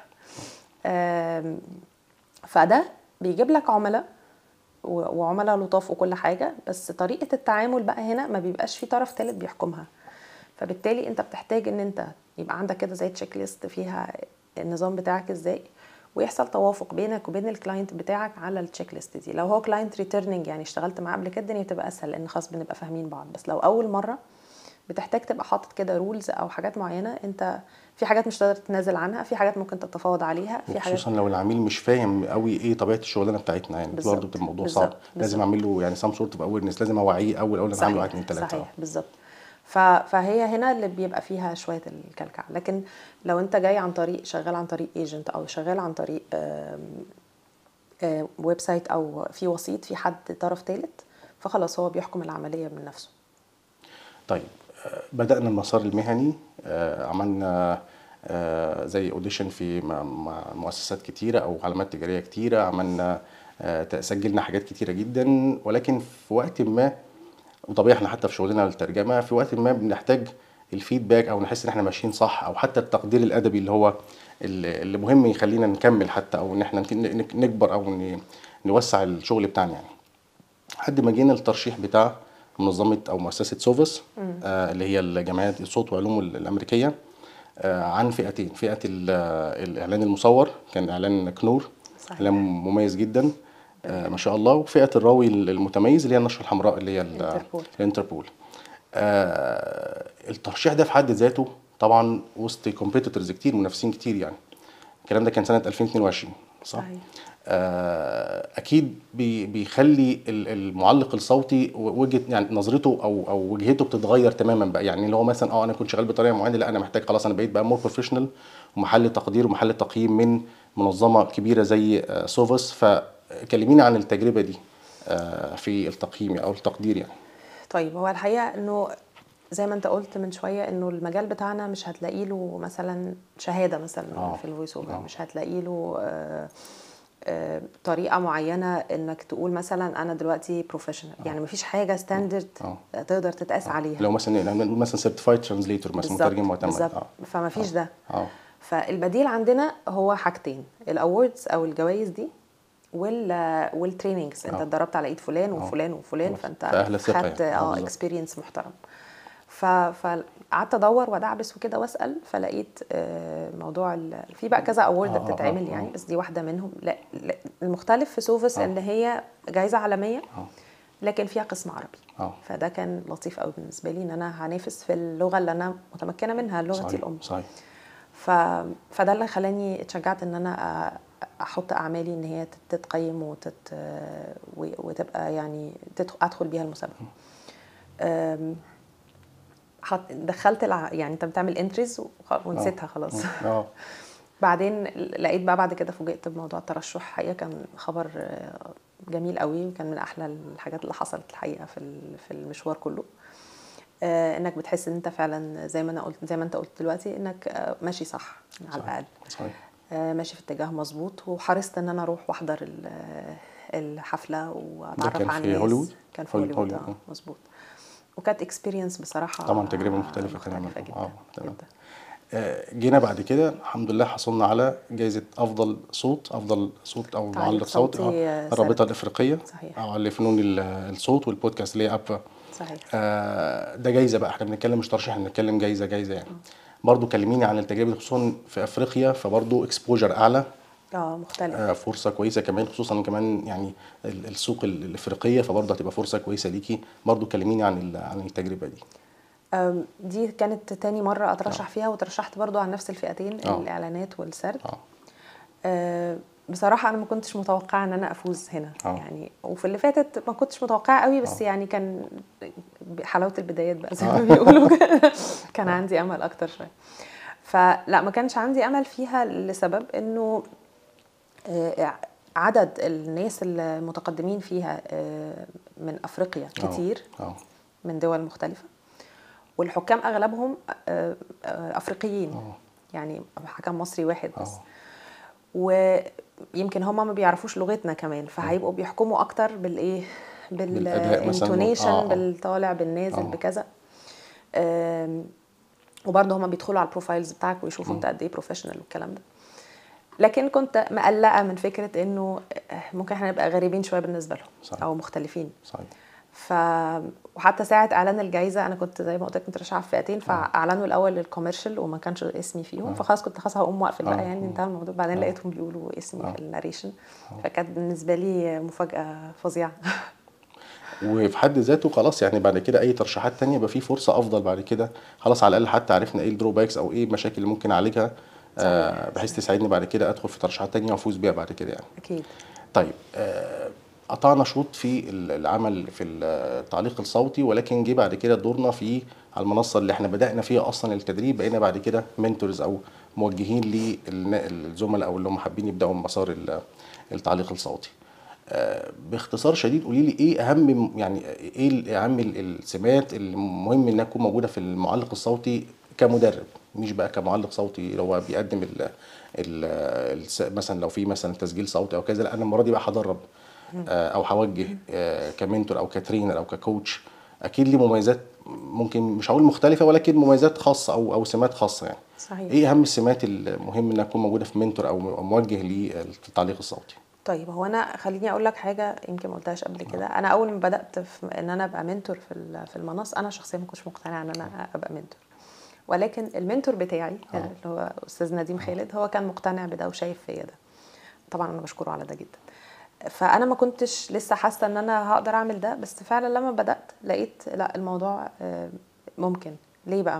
آم، فده بيجيب لك عملاء و- وعملاء لطاف وكل حاجه بس طريقه التعامل بقى هنا ما بيبقاش في طرف ثالث بيحكمها فبالتالي انت بتحتاج ان انت يبقى عندك كده زي تشيك ليست فيها النظام بتاعك ازاي ويحصل توافق بينك وبين الكلاينت بتاعك على التشيك ليست دي لو هو كلاينت ريتيرنينج يعني اشتغلت معاه قبل كده الدنيا بتبقى اسهل لان خلاص بنبقى فاهمين بعض بس لو اول مره بتحتاج تبقى حاطط كده رولز او حاجات معينه انت في حاجات مش تقدر تتنازل عنها في حاجات ممكن تتفاوض عليها في حاجات وخصوصا لو العميل مش فاهم قوي ايه طبيعه الشغلانه بتاعتنا يعني بالظبط. برضه بتبقى الموضوع صعب بالظبط. لازم اعمل له يعني سام سورت اوف اويرنس لازم اوعيه اول اول انا هعمل واحد اثنين ثلاثه صحيح بالظبط ف- فهي هنا اللي بيبقى فيها شويه الكلكعه لكن لو انت جاي عن طريق شغال عن طريق ايجنت او شغال عن طريق آم، آه، ويب سايت او في وسيط في حد طرف ثالث فخلاص هو بيحكم العمليه من نفسه طيب آه، بدأنا المسار المهني آه، عملنا آه، زي اوديشن في مع- مع مؤسسات كتيرة أو علامات تجارية كتيرة عملنا آه، سجلنا حاجات كتيرة جدا ولكن في وقت ما وطبيعي احنا حتى في شغلنا الترجمة في وقت ما بنحتاج الفيدباك أو نحس إن احنا ماشيين صح أو حتى التقدير الأدبي اللي هو اللي اللي مهم يخلينا نكمل حتى أو إن احنا ن- ن- نكبر أو ن- نوسع الشغل بتاعنا يعني. لحد ما جينا الترشيح بتاع منظمه او مؤسسه سوفس آه اللي هي الجمعيه الصوت وعلوم الامريكيه آه عن فئتين فئه ال- آه، الاعلان المصور كان اعلان كنور صحيح. اعلان مميز جدا آه ما شاء الله وفئه الراوي المتميز اللي هي النشره الحمراء اللي هي ال- انتربول. الانتربول آه الترشيح ده في حد ذاته طبعا وسط كومبيتيتورز كتير منافسين كتير يعني الكلام ده كان سنه 2022 صح؟ صحيح. آه، اكيد بي- بيخلي ال- المعلق الصوتي و- وجهه يعني نظرته او او وجهته بتتغير تماما بقى يعني اللي هو مثلا اه انا كنت شغال بطريقه معينه لا انا محتاج خلاص انا بقيت بقى مور بروفيشنال ومحل تقدير ومحل تقييم من منظمه كبيره زي آه، سوفس فكلمينا عن التجربه دي آه، في التقييم او التقدير يعني طيب هو الحقيقه انه زي ما انت قلت من شويه انه المجال بتاعنا مش هتلاقي له مثلا شهاده مثلا آه. في الفويس اوفر آه. مش هتلاقي له آه، آه، طريقه معينه انك تقول مثلا انا دلوقتي بروفيشنال يعني مفيش حاجه ستاندرد آه. تقدر تتقاس عليها لو مثلا يعني نقول مثلا سيرتيفايد ترانزليتور مثلا بالظبط، مترجم معتمد بالظبط اه فمفيش ده اه فالبديل عندنا هو حاجتين الاووردز او الجوائز دي وال والتريننجز انت آه. اتدربت على ايد فلان وفلان وفلان آه. فانت فأهل ثقة خدت يعني. آه، اه بالظبط. اكسبيرينس محترم ف- فقعدت ادور وادعبس وكده واسال فلقيت آه، موضوع ال... في بقى كذا اوورد آه، آه، بتتعمل آه، يعني آه. بس دي واحده منهم لا, لا المختلف في سوفس آه. ان هي جائزه عالميه آه. لكن فيها قسم عربي اه فده كان لطيف قوي بالنسبه لي ان انا هنافس في اللغه اللي انا متمكنه منها لغتي صحيح الام صحيح ف... فده اللي خلاني اتشجعت ان انا أ- احط اعمالي ان هي تت- تتقيم وتت... و- وتبقى يعني تدخل ادخل بيها المسابقه أم، حط... دخلت الع... يعني انت بتعمل انتريز ونسيتها خلاص اه بعدين لقيت بقى بعد كده فوجئت بموضوع الترشح حقيقه كان خبر آه، جميل قوي وكان من احلى الحاجات اللي حصلت الحقيقه في ال- في المشوار كله آه، انك بتحس ان انت فعلا زي ما انا قلت زي ما انت قلت دلوقتي انك آه، ماشي صح على صحيح. الاقل صحيح آه، ماشي في اتجاه مظبوط وحرصت ان انا اروح واحضر ال- الحفله واتعرف كان على في الناس هوليوود؟ كان في هول- هوليوود هوليوود، اه مظبوط وكانت اكسبيرينس بصراحه طبعا تجربة مختلفة تماما. مختلفه جدا آه، تمام. جدا آه، جينا بعد كده الحمد لله حصلنا على جائزة أفضل صوت أفضل صوت أو تعليق معلق صوتي صوتي، آه، آه، الرابطة سرد. الإفريقية صحيح. أو لفنون ال- الصوت والبودكاست اللي هي أبا صحيح آه، ده جايزة بقى احنا بنتكلم مش ترشيح احنا بنتكلم جايزة جايزة يعني برضو كلميني عن التجربة دي خصوصا في أفريقيا فبرضو اكسبوجر أعلى اه مختلف آه، فرصة كويسة كمان خصوصا كمان يعني ال- السوق ال- الإفريقية فبرضه هتبقى فرصة كويسة ليكي برضو كلميني عن ال- عن التجربة دي أم، دي كانت تاني مرة أترشح فيها وترشحت برضو عن نفس الفئتين آه. الإعلانات والسرد اه أه، بصراحة أنا ما كنتش متوقعة إن أنا أفوز هنا آه. يعني وفي اللي فاتت ما كنتش متوقعة قوي بس يعني كان حلاوة البدايات بقى زي ما بيقولوا كان عندي أمل أكتر شوية فلا ما كانش عندي أمل فيها لسبب إنه آه، عدد الناس المتقدمين فيها آه، من أفريقيا آه. كتير اه من دول مختلفة والحكام أغلبهم آه، آه، أفريقيين آه. يعني حكم مصري واحد بس اه ويمكن هما ما بيعرفوش لغتنا كمان فهيبقوا بيحكموا أكتر بالإيه بالأداء مثلاً. بالانتونيشن آه، آه. بالطالع بالنازل آه. بكذا آم، وبرضه هما بيدخلوا على البروفايلز بتاعك ويشوفوا انت قد ايه بروفيشنال والكلام ده لكن كنت مقلقه من فكره انه آه، ممكن احنا نبقى غريبين شويه بالنسبه لهم صحيح. او مختلفين صحيح ف وحتى ساعه اعلان الجائزه انا كنت زي ما قلت لك مترشحه في فئتين فاعلنوا الاول الكوميرشال وما كانش اسمي فيهم فخلاص كنت خلاص هقوم واقفل آه. بقى يعني انتهى الموضوع بعدين لقيتهم بيقولوا اسمي في الناريشن فكانت بالنسبه لي مفاجاه فظيعه وفي حد ذاته خلاص يعني بعد كده اي ترشيحات تانية يبقى في فرصه افضل بعد كده خلاص على الاقل حتى عرفنا ايه الدروباكس او ايه المشاكل اللي ممكن اعالجها آه بحيث تساعدني بعد كده ادخل في ترشيحات تانية وافوز بيها بعد كده يعني اكيد طيب آه، قطعنا شوط في ال- العمل في التعليق الصوتي ولكن جه بعد كده دورنا في على المنصه اللي احنا بدانا فيها اصلا التدريب بقينا بعد كده منتورز او موجهين للزملاء او اللي هم حابين يبداوا من مسار ال- التعليق الصوتي. آه، باختصار شديد قولي لي ايه اهم يعني ايه اهم ال- السمات المهم انها تكون موجوده في المعلق الصوتي كمدرب مش بقى كمعلق صوتي اللي هو بيقدم ال ال الس- مثلا لو في مثلا تسجيل صوتي او كذا لا انا المره دي بقى هدرب آه، او هوجه آه، كمنتور او كترينر او ككوتش اكيد ليه مميزات ممكن مش هقول مختلفه ولكن مميزات خاصه او او سمات خاصه يعني صحيح ايه اهم السمات المهم انها تكون موجوده في منتور او موجه للتعليق الصوتي طيب هو انا خليني اقول لك حاجه يمكن ما قلتهاش قبل كده انا اول ما بدات في ان انا ابقى منتور في ال- في المنص انا شخصيا ما كنتش مقتنعه ان انا ابقى منتور ولكن المنتور بتاعي اللي هو استاذ نديم خالد هو كان مقتنع بده وشايف فيا ده طبعا انا بشكره على ده جدا فانا ما كنتش لسه حاسه ان انا هقدر اعمل ده بس فعلا لما بدات لقيت لا الموضوع آه، ممكن ليه بقى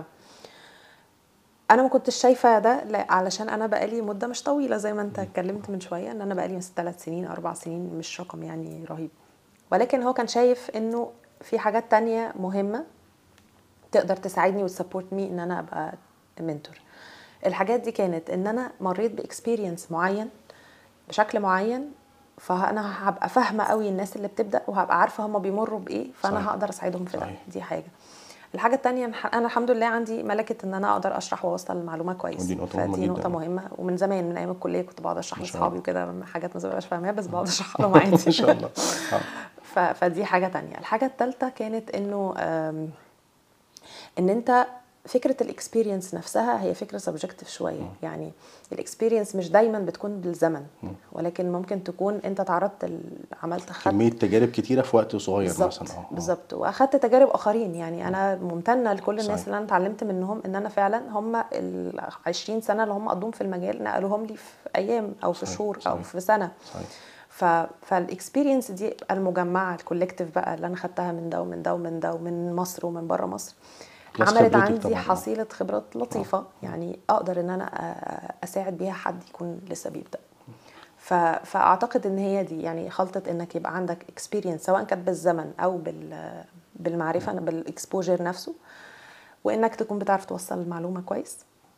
انا ما كنتش شايفه ده لا- علشان انا بقالي مده مش طويله زي ما انت اتكلمت من شويه ان انا بقالي مثلا ثلاث سنين اربع سنين مش رقم يعني رهيب ولكن هو كان شايف انه في حاجات تانية مهمه تقدر تساعدني وتسبورت مي ان انا ابقى منتور الحاجات دي كانت ان انا مريت باكسبيرينس معين بشكل معين فانا هبقى فاهمه قوي الناس اللي بتبدا وهبقى عارفه هم بيمروا بايه فانا صحيح. هقدر اساعدهم في ده صحيح. دي حاجه الحاجه التانية انا الحمد لله عندي ملكه ان انا اقدر اشرح واوصل المعلومه كويس ودي نقطة مهمة فدي جداً. نقطه مهمه ومن زمان من ايام الكليه كنت بقعد اشرح ما شاء لاصحابي الله. وكده حاجات ما ببقاش فاهماها بس بقعد اشرح لهم عادي ما شاء الله آه. ف... فدي حاجة تانية الحاجة التالتة كانت انه آم، ان انت فكرة الاكسبيرينس نفسها هي فكرة سبجكتيف شوية يعني الاكسبيرينس مش دايما بتكون بالزمن ولكن ممكن تكون انت تعرضت ال- عملت خدت كميه تجارب كتيره في وقت صغير بالظبط مثلا اه آه. بالظبط واخدت تجارب اخرين يعني انا ممتنه لكل الناس صحيح. اللي انا اتعلمت منهم ان انا فعلا هم ال 20 سنه اللي هم قضوهم في المجال نقلوهم لي في ايام او في صحيح، شهور او صحيح. في سنه صحيح ف فالاكسبيرينس دي المجمعه الكولكتيف بقى اللي انا خدتها من ده ومن ده ومن ده ومن مصر ومن بره مصر بلس عملت خبرتك عندي طبعاً. حصيله خبرات لطيفه يعني اقدر ان انا أ- اساعد بيها حد يكون لسه بيبدا ف... فاعتقد ان هي دي يعني خلطه انك يبقى عندك اكسبيرينس سواء كانت بالزمن او بال بالمعرفه بالاكسبوجر نفسه وانك تكون بتعرف توصل المعلومه كويس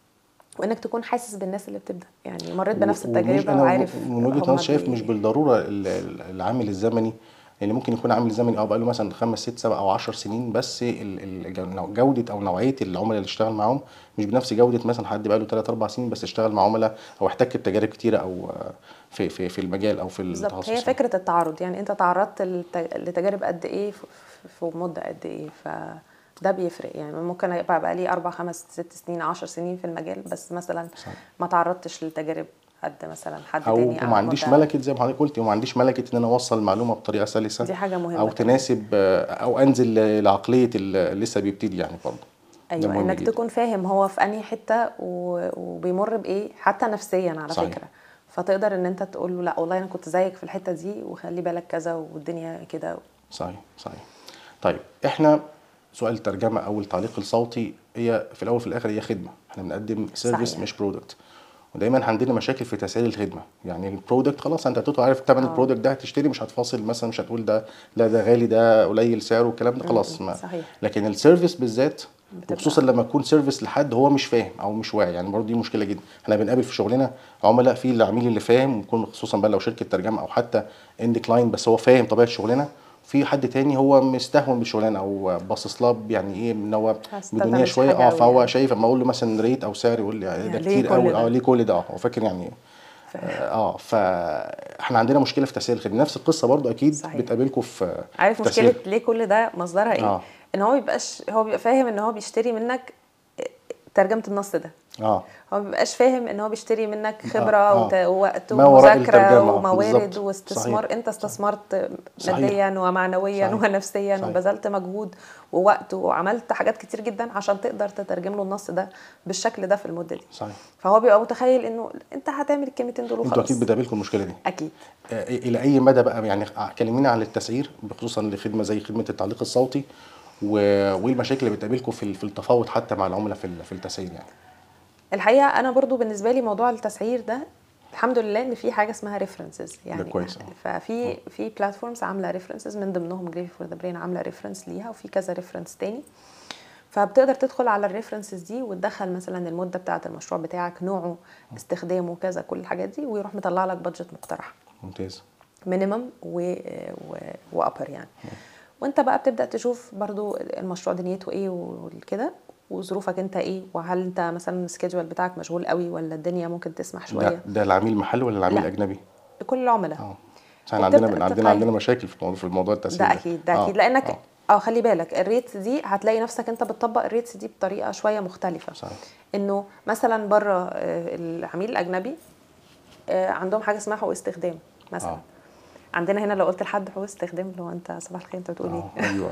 وانك تكون حاسس بالناس اللي بتبدا يعني مريت بنفس ومش- التجربه أنا وعارف من وجهه هما نظري شايف بي- مش بالضروره ال- ال- العامل الزمني لان ممكن يكون عامل زمني اه بقاله مثلا خمس ست سبع او 10 سنين بس ال- ال- جو- جوده او نوعيه العملاء اللي اشتغل معاهم مش بنفس جوده مثلا حد بقاله 3 4 سنين بس اشتغل مع عملاء او احتك بتجارب كتيره او آه، في في في المجال او في بالظبط التخصص هي يعني. فكره التعرض يعني انت تعرضت لت- لتجارب قد ايه في- في مده قد ايه فده بيفرق يعني ممكن يبقى بقى لي اربع خمس ست سنين عشر سنين في المجال بس مثلا صح. ما تعرضتش لتجارب قد مثلا حد او تاني ما عنديش مدة- ملكه زي ما حضرتك قلتي وما عنديش ملكه ان انا اوصل المعلومه بطريقه سلسه دي حاجه مهمه او كمان. تناسب آه، او انزل لعقليه اللي لسه بيبتدي يعني برضه ده ايوه مهم انك جدا. تكون فاهم هو في انهي حته و- وبيمر بايه حتى نفسيا على صحيح. فكره فتقدر ان انت تقول له لا والله انا كنت زيك في الحته دي وخلي بالك كذا والدنيا كده صحيح صحيح طيب احنا سؤال الترجمه او التعليق الصوتي هي في الاول وفي الاخر هي خدمه احنا بنقدم سيرفيس صحيح. مش برودكت ودايما عندنا مشاكل في تسعير الخدمه يعني البرودكت خلاص انت هتدخل عارف ثمن البرودكت ده هتشتري مش هتفاصل مثلا مش هتقول ده لا ده غالي ده قليل سعره والكلام ده خلاص ما صحيح. لكن السيرفيس بالذات بتبقى- وخصوصا لما يكون سيرفيس لحد هو مش فاهم او مش واعي يعني برضه دي مشكله جدا احنا بنقابل في شغلنا عملاء في العميل اللي فاهم ويكون خصوصا بقى لو شركه ترجمه او حتى اند كلاين بس هو فاهم طبيعه شغلنا في حد تاني هو مستهون بالشغلانه او باصص لها يعني ايه ان هو حاسس ده بدنيا مش شويه حاجة اه أوي فهو يعني. شايف اما اقول له مثلا ريت او سعر يقول لي ده ليه كتير كل قوي ده؟ اه ليه كل ده اه هو فاكر يعني ايه اه فاحنا عندنا مشكله في تسعير الخدمه نفس القصه برضو اكيد صحيح. بتقابلكم في عارف تسعير. مشكله ليه كل ده مصدرها ايه آه. ان هو بيبقاش هو بيبقى فاهم ان هو بيشتري منك ترجمه النص ده اه هو مبيبقاش فاهم ان هو بيشتري منك خبره آه. وت- ووقت ما وراء ومذاكره الترجمة، وموارد بالظبط. واستثمار صحيح. انت استثمرت صحيح. ماديا ومعنويا صحيح. ونفسيا صحيح. وبذلت مجهود ووقت وعملت حاجات كتير جدا عشان تقدر تترجم له النص ده بالشكل ده في المده دي صحيح فهو بيبقى متخيل انه انت هتعمل الكلمتين دول انتوا وخلاص اكيد بتقابلكم المشكله دي اكيد آه، الى اي مدى بقى يعني كلمينا عن التسعير بخصوصا لخدمه زي خدمه التعليق الصوتي و- وايه المشاكل اللي بتقابلكم في في التفاوض حتى مع العملاء في ال- في التسعير يعني الحقيقه انا برضو بالنسبه لي موضوع التسعير ده الحمد لله ان في حاجه اسمها ريفرنسز يعني كويس، آه. ففي في بلاتفورمز عامله ريفرنسز من ضمنهم جريفي فور ذا برين عامله ريفرنس ليها وفي كذا ريفرنس تاني فبتقدر تدخل على الريفرنسز دي وتدخل مثلا المده بتاعه المشروع بتاعك نوعه استخدامه كذا كل الحاجات دي ويروح مطلع لك بادجت مقترح ممتاز مينيمم و و وابر يعني وانت بقى بتبدا تشوف برضو المشروع دنيته ايه وكده وظروفك انت ايه وهل انت مثلا السكيدجول بتاعك مشغول قوي ولا الدنيا ممكن تسمح ده, شويه ده العميل محلي ولا العميل لا. اجنبي؟ كل العملاء اه بس احنا عندنا وبتبدأ عندنا تتخيل. عندنا مشاكل في موضوع في الموضوع التسعير ده اكيد ده آه، اكيد لانك آه، اه خلي بالك الريتس دي هتلاقي نفسك انت بتطبق الريتس دي بطريقه شويه مختلفه صحيح. انه مثلا بره آه، العميل الاجنبي آه، عندهم حاجه اسمها حقوق استخدام مثلا آه. عندنا هنا لو قلت لحد حقوق استخدام اللي هو انت صباح الخير انت بتقول آه، ايه ايوه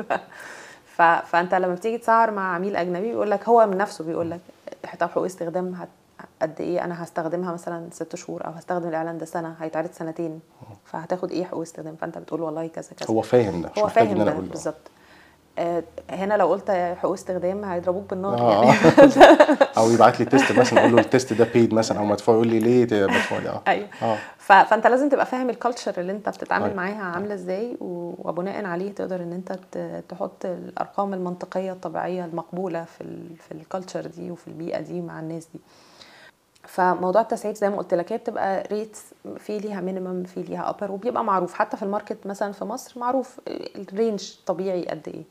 ف... فانت لما بتيجي تسعر مع عميل اجنبي بيقول لك هو من نفسه بيقول لك طب حقوق استخدام هت... قد ايه انا هستخدمها مثلا ست شهور او هستخدم الاعلان ده سنه هيتعرض سنتين فهتاخد ايه حقوق استخدام فانت بتقول والله كذا كذا هو فاهم ده مش هو محتاج فاهم ان انا ده اقول له بالظبط آه، هنا لو قلت حقوق استخدام هيضربوك بالنار اه يعني او يبعت لي تيست مثلا اقول له التيست ده بيد مثلا او مدفوع يقول لي ليه ده مدفوع لي اه ايوه اه ف... فانت لازم تبقى فاهم الكالتشر اللي انت بتتعامل أيوة. معاها عامله ازاي و... وبناء عليه تقدر ان انت ت... تحط الارقام المنطقيه الطبيعيه المقبوله في ال... في الكالتشر دي وفي البيئه دي مع الناس دي فموضوع التسعير زي ما قلت لك هي بتبقى ريتس في ليها مينيمم في ليها ابر وبيبقى معروف حتى في الماركت مثلا في مصر معروف الرينج طبيعي قد ايه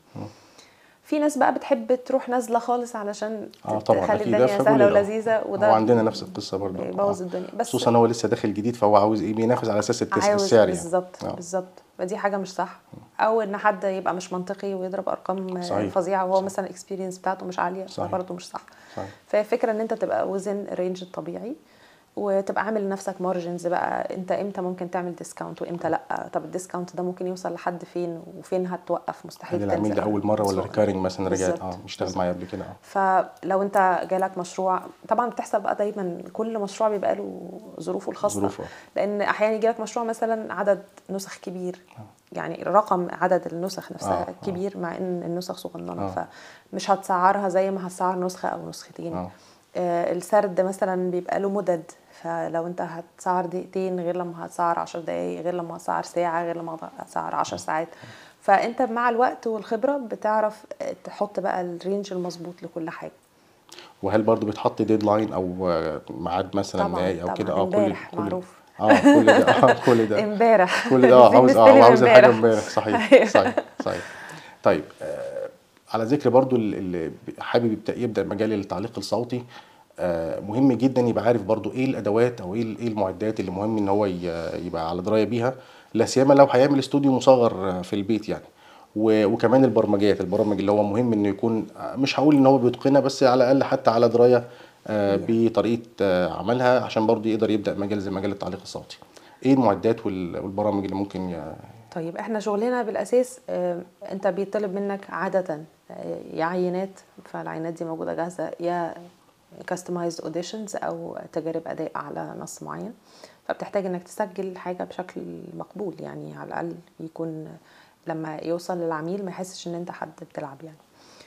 في ناس بقى بتحب تروح نازله خالص علشان اه طبعا تخلي اكيد ده الدنيا في سهله كل ده. ولذيذه وده هو عندنا نفس القصه برضه بيبوظ آه. الدنيا بس خصوصا هو لسه داخل جديد فهو عاوز ايه بينافس على اساس التس- عاوز السعر يعني بالظبط آه. بالظبط فدي حاجه مش صح او ان حد يبقى مش منطقي ويضرب ارقام صحيح. فظيعه وهو صح. مثلا الاكسبيرينس بتاعته مش عاليه صحيح. فبرضه مش صح صحيح. فهي فكره ان انت تبقى وزن الرينج الطبيعي وتبقى عامل لنفسك مارجنز بقى انت امتى ممكن تعمل ديسكاونت وامتى لا طب الديسكاونت ده ممكن يوصل لحد فين وفين هتوقف مستحيل هل العميل تنزل ده اول مره ولا أسواق. ريكارنج مثلا رجعت بالظبط. اه اشتغل معايا قبل كده اه فلو انت جالك مشروع طبعا بتحصل بقى دايما كل مشروع بيبقى له ظروفه الخاصه ظروفه. لان احيانا يجيلك مشروع مثلا عدد نسخ كبير يعني رقم عدد النسخ نفسها آه، آه. كبير مع ان النسخ صغننه آه. فمش هتسعرها زي ما هتسعر نسخه او نسختين آه. آه السرد مثلا بيبقى له مدد فلو انت هتسعر دقيقتين غير لما هتسعر عشر دقايق غير لما هتسعر ساعه غير لما هتسعر عشر ساعات فانت مع الوقت والخبره بتعرف تحط بقى الرينج المظبوط لكل حاجه وهل برضو بيتحط ديدلاين او آه، ميعاد مثلا طبعا نهائي او طبعا كده اه كل امبارح كل معروف اه كل ده اه كل ده امبارح كل ده اه زي عاوز اه مستلم عاوز الحاجه امبارح. امبارح صحيح أيوة. صحيح صحيح طيب آه على ذكر برضو ال- اللي حابب يبدا يبدا مجال التعليق الصوتي آه مهم جدا يبقى عارف برضو ايه الادوات او ايه ال- ايه المعدات اللي مهم ان هو ي- يبقى على درايه بيها لا سيما لو هيعمل استوديو مصغر آه، في البيت يعني و- وكمان البرمجيات البرامج اللي هو مهم انه يكون آه، مش هقول ان هو بيتقنها بس على الاقل حتى على درايه آه، بطريقه آه، عملها عشان برضو يقدر يبدا مجال زي مجال التعليق الصوتي ايه المعدات وال- والبرامج اللي ممكن ي- طيب احنا شغلنا بالاساس آه، انت بيطلب منك عاده آه، يا عينات فالعينات دي موجوده جاهزه يا customized auditions او تجارب اداء على نص معين فبتحتاج انك تسجل حاجه بشكل مقبول يعني على الاقل يكون لما يوصل للعميل ما يحسش ان انت حد بتلعب يعني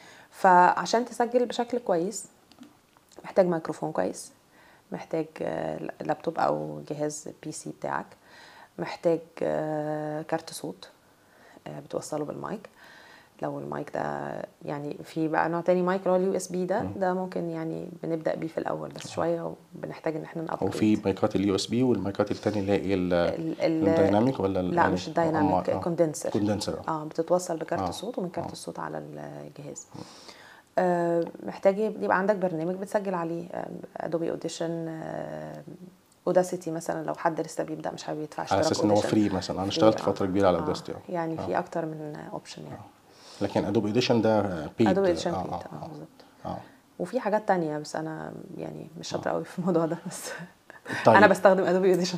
فعشان تسجل بشكل كويس محتاج ميكروفون كويس محتاج آه، لابتوب او جهاز بي سي بتاعك محتاج آه، كارت صوت آه، بتوصله بالمايك لو المايك ده يعني في بقى نوع تاني مايك اللي هو اليو اس بي ده ده ممكن يعني بنبدا بيه في الاول بس شويه وبنحتاج ان احنا هو نابجريد في مايكات اليو اس بي والمايكات التانية اللي هي ايه ال- ال- ال- الدايناميك ولا ال- لا ال- مش الدايناميك آه، كوندنسر كوندنسر اه بتتوصل بكارت آه. الصوت ومن كارت الصوت على الجهاز آه محتاج يبقى عندك برنامج بتسجل عليه ادوبي اوديشن اوداسيتي مثلا لو حد لسه بيبدا مش حابب يدفع على اشتراك اساس ان هو Audition. فري مثلا انا free، اشتغلت آه. فتره كبيره على آه، اوداستي يعني في اكتر من اوبشن يعني لكن ادوب ايديشن ده بيد ادوبي اوديشن آه، بيت آه، اه بالظبط اه وفي حاجات تانية بس انا يعني مش شاطره قوي في الموضوع ده بس طيب. انا بستخدم ادوبي اوديشن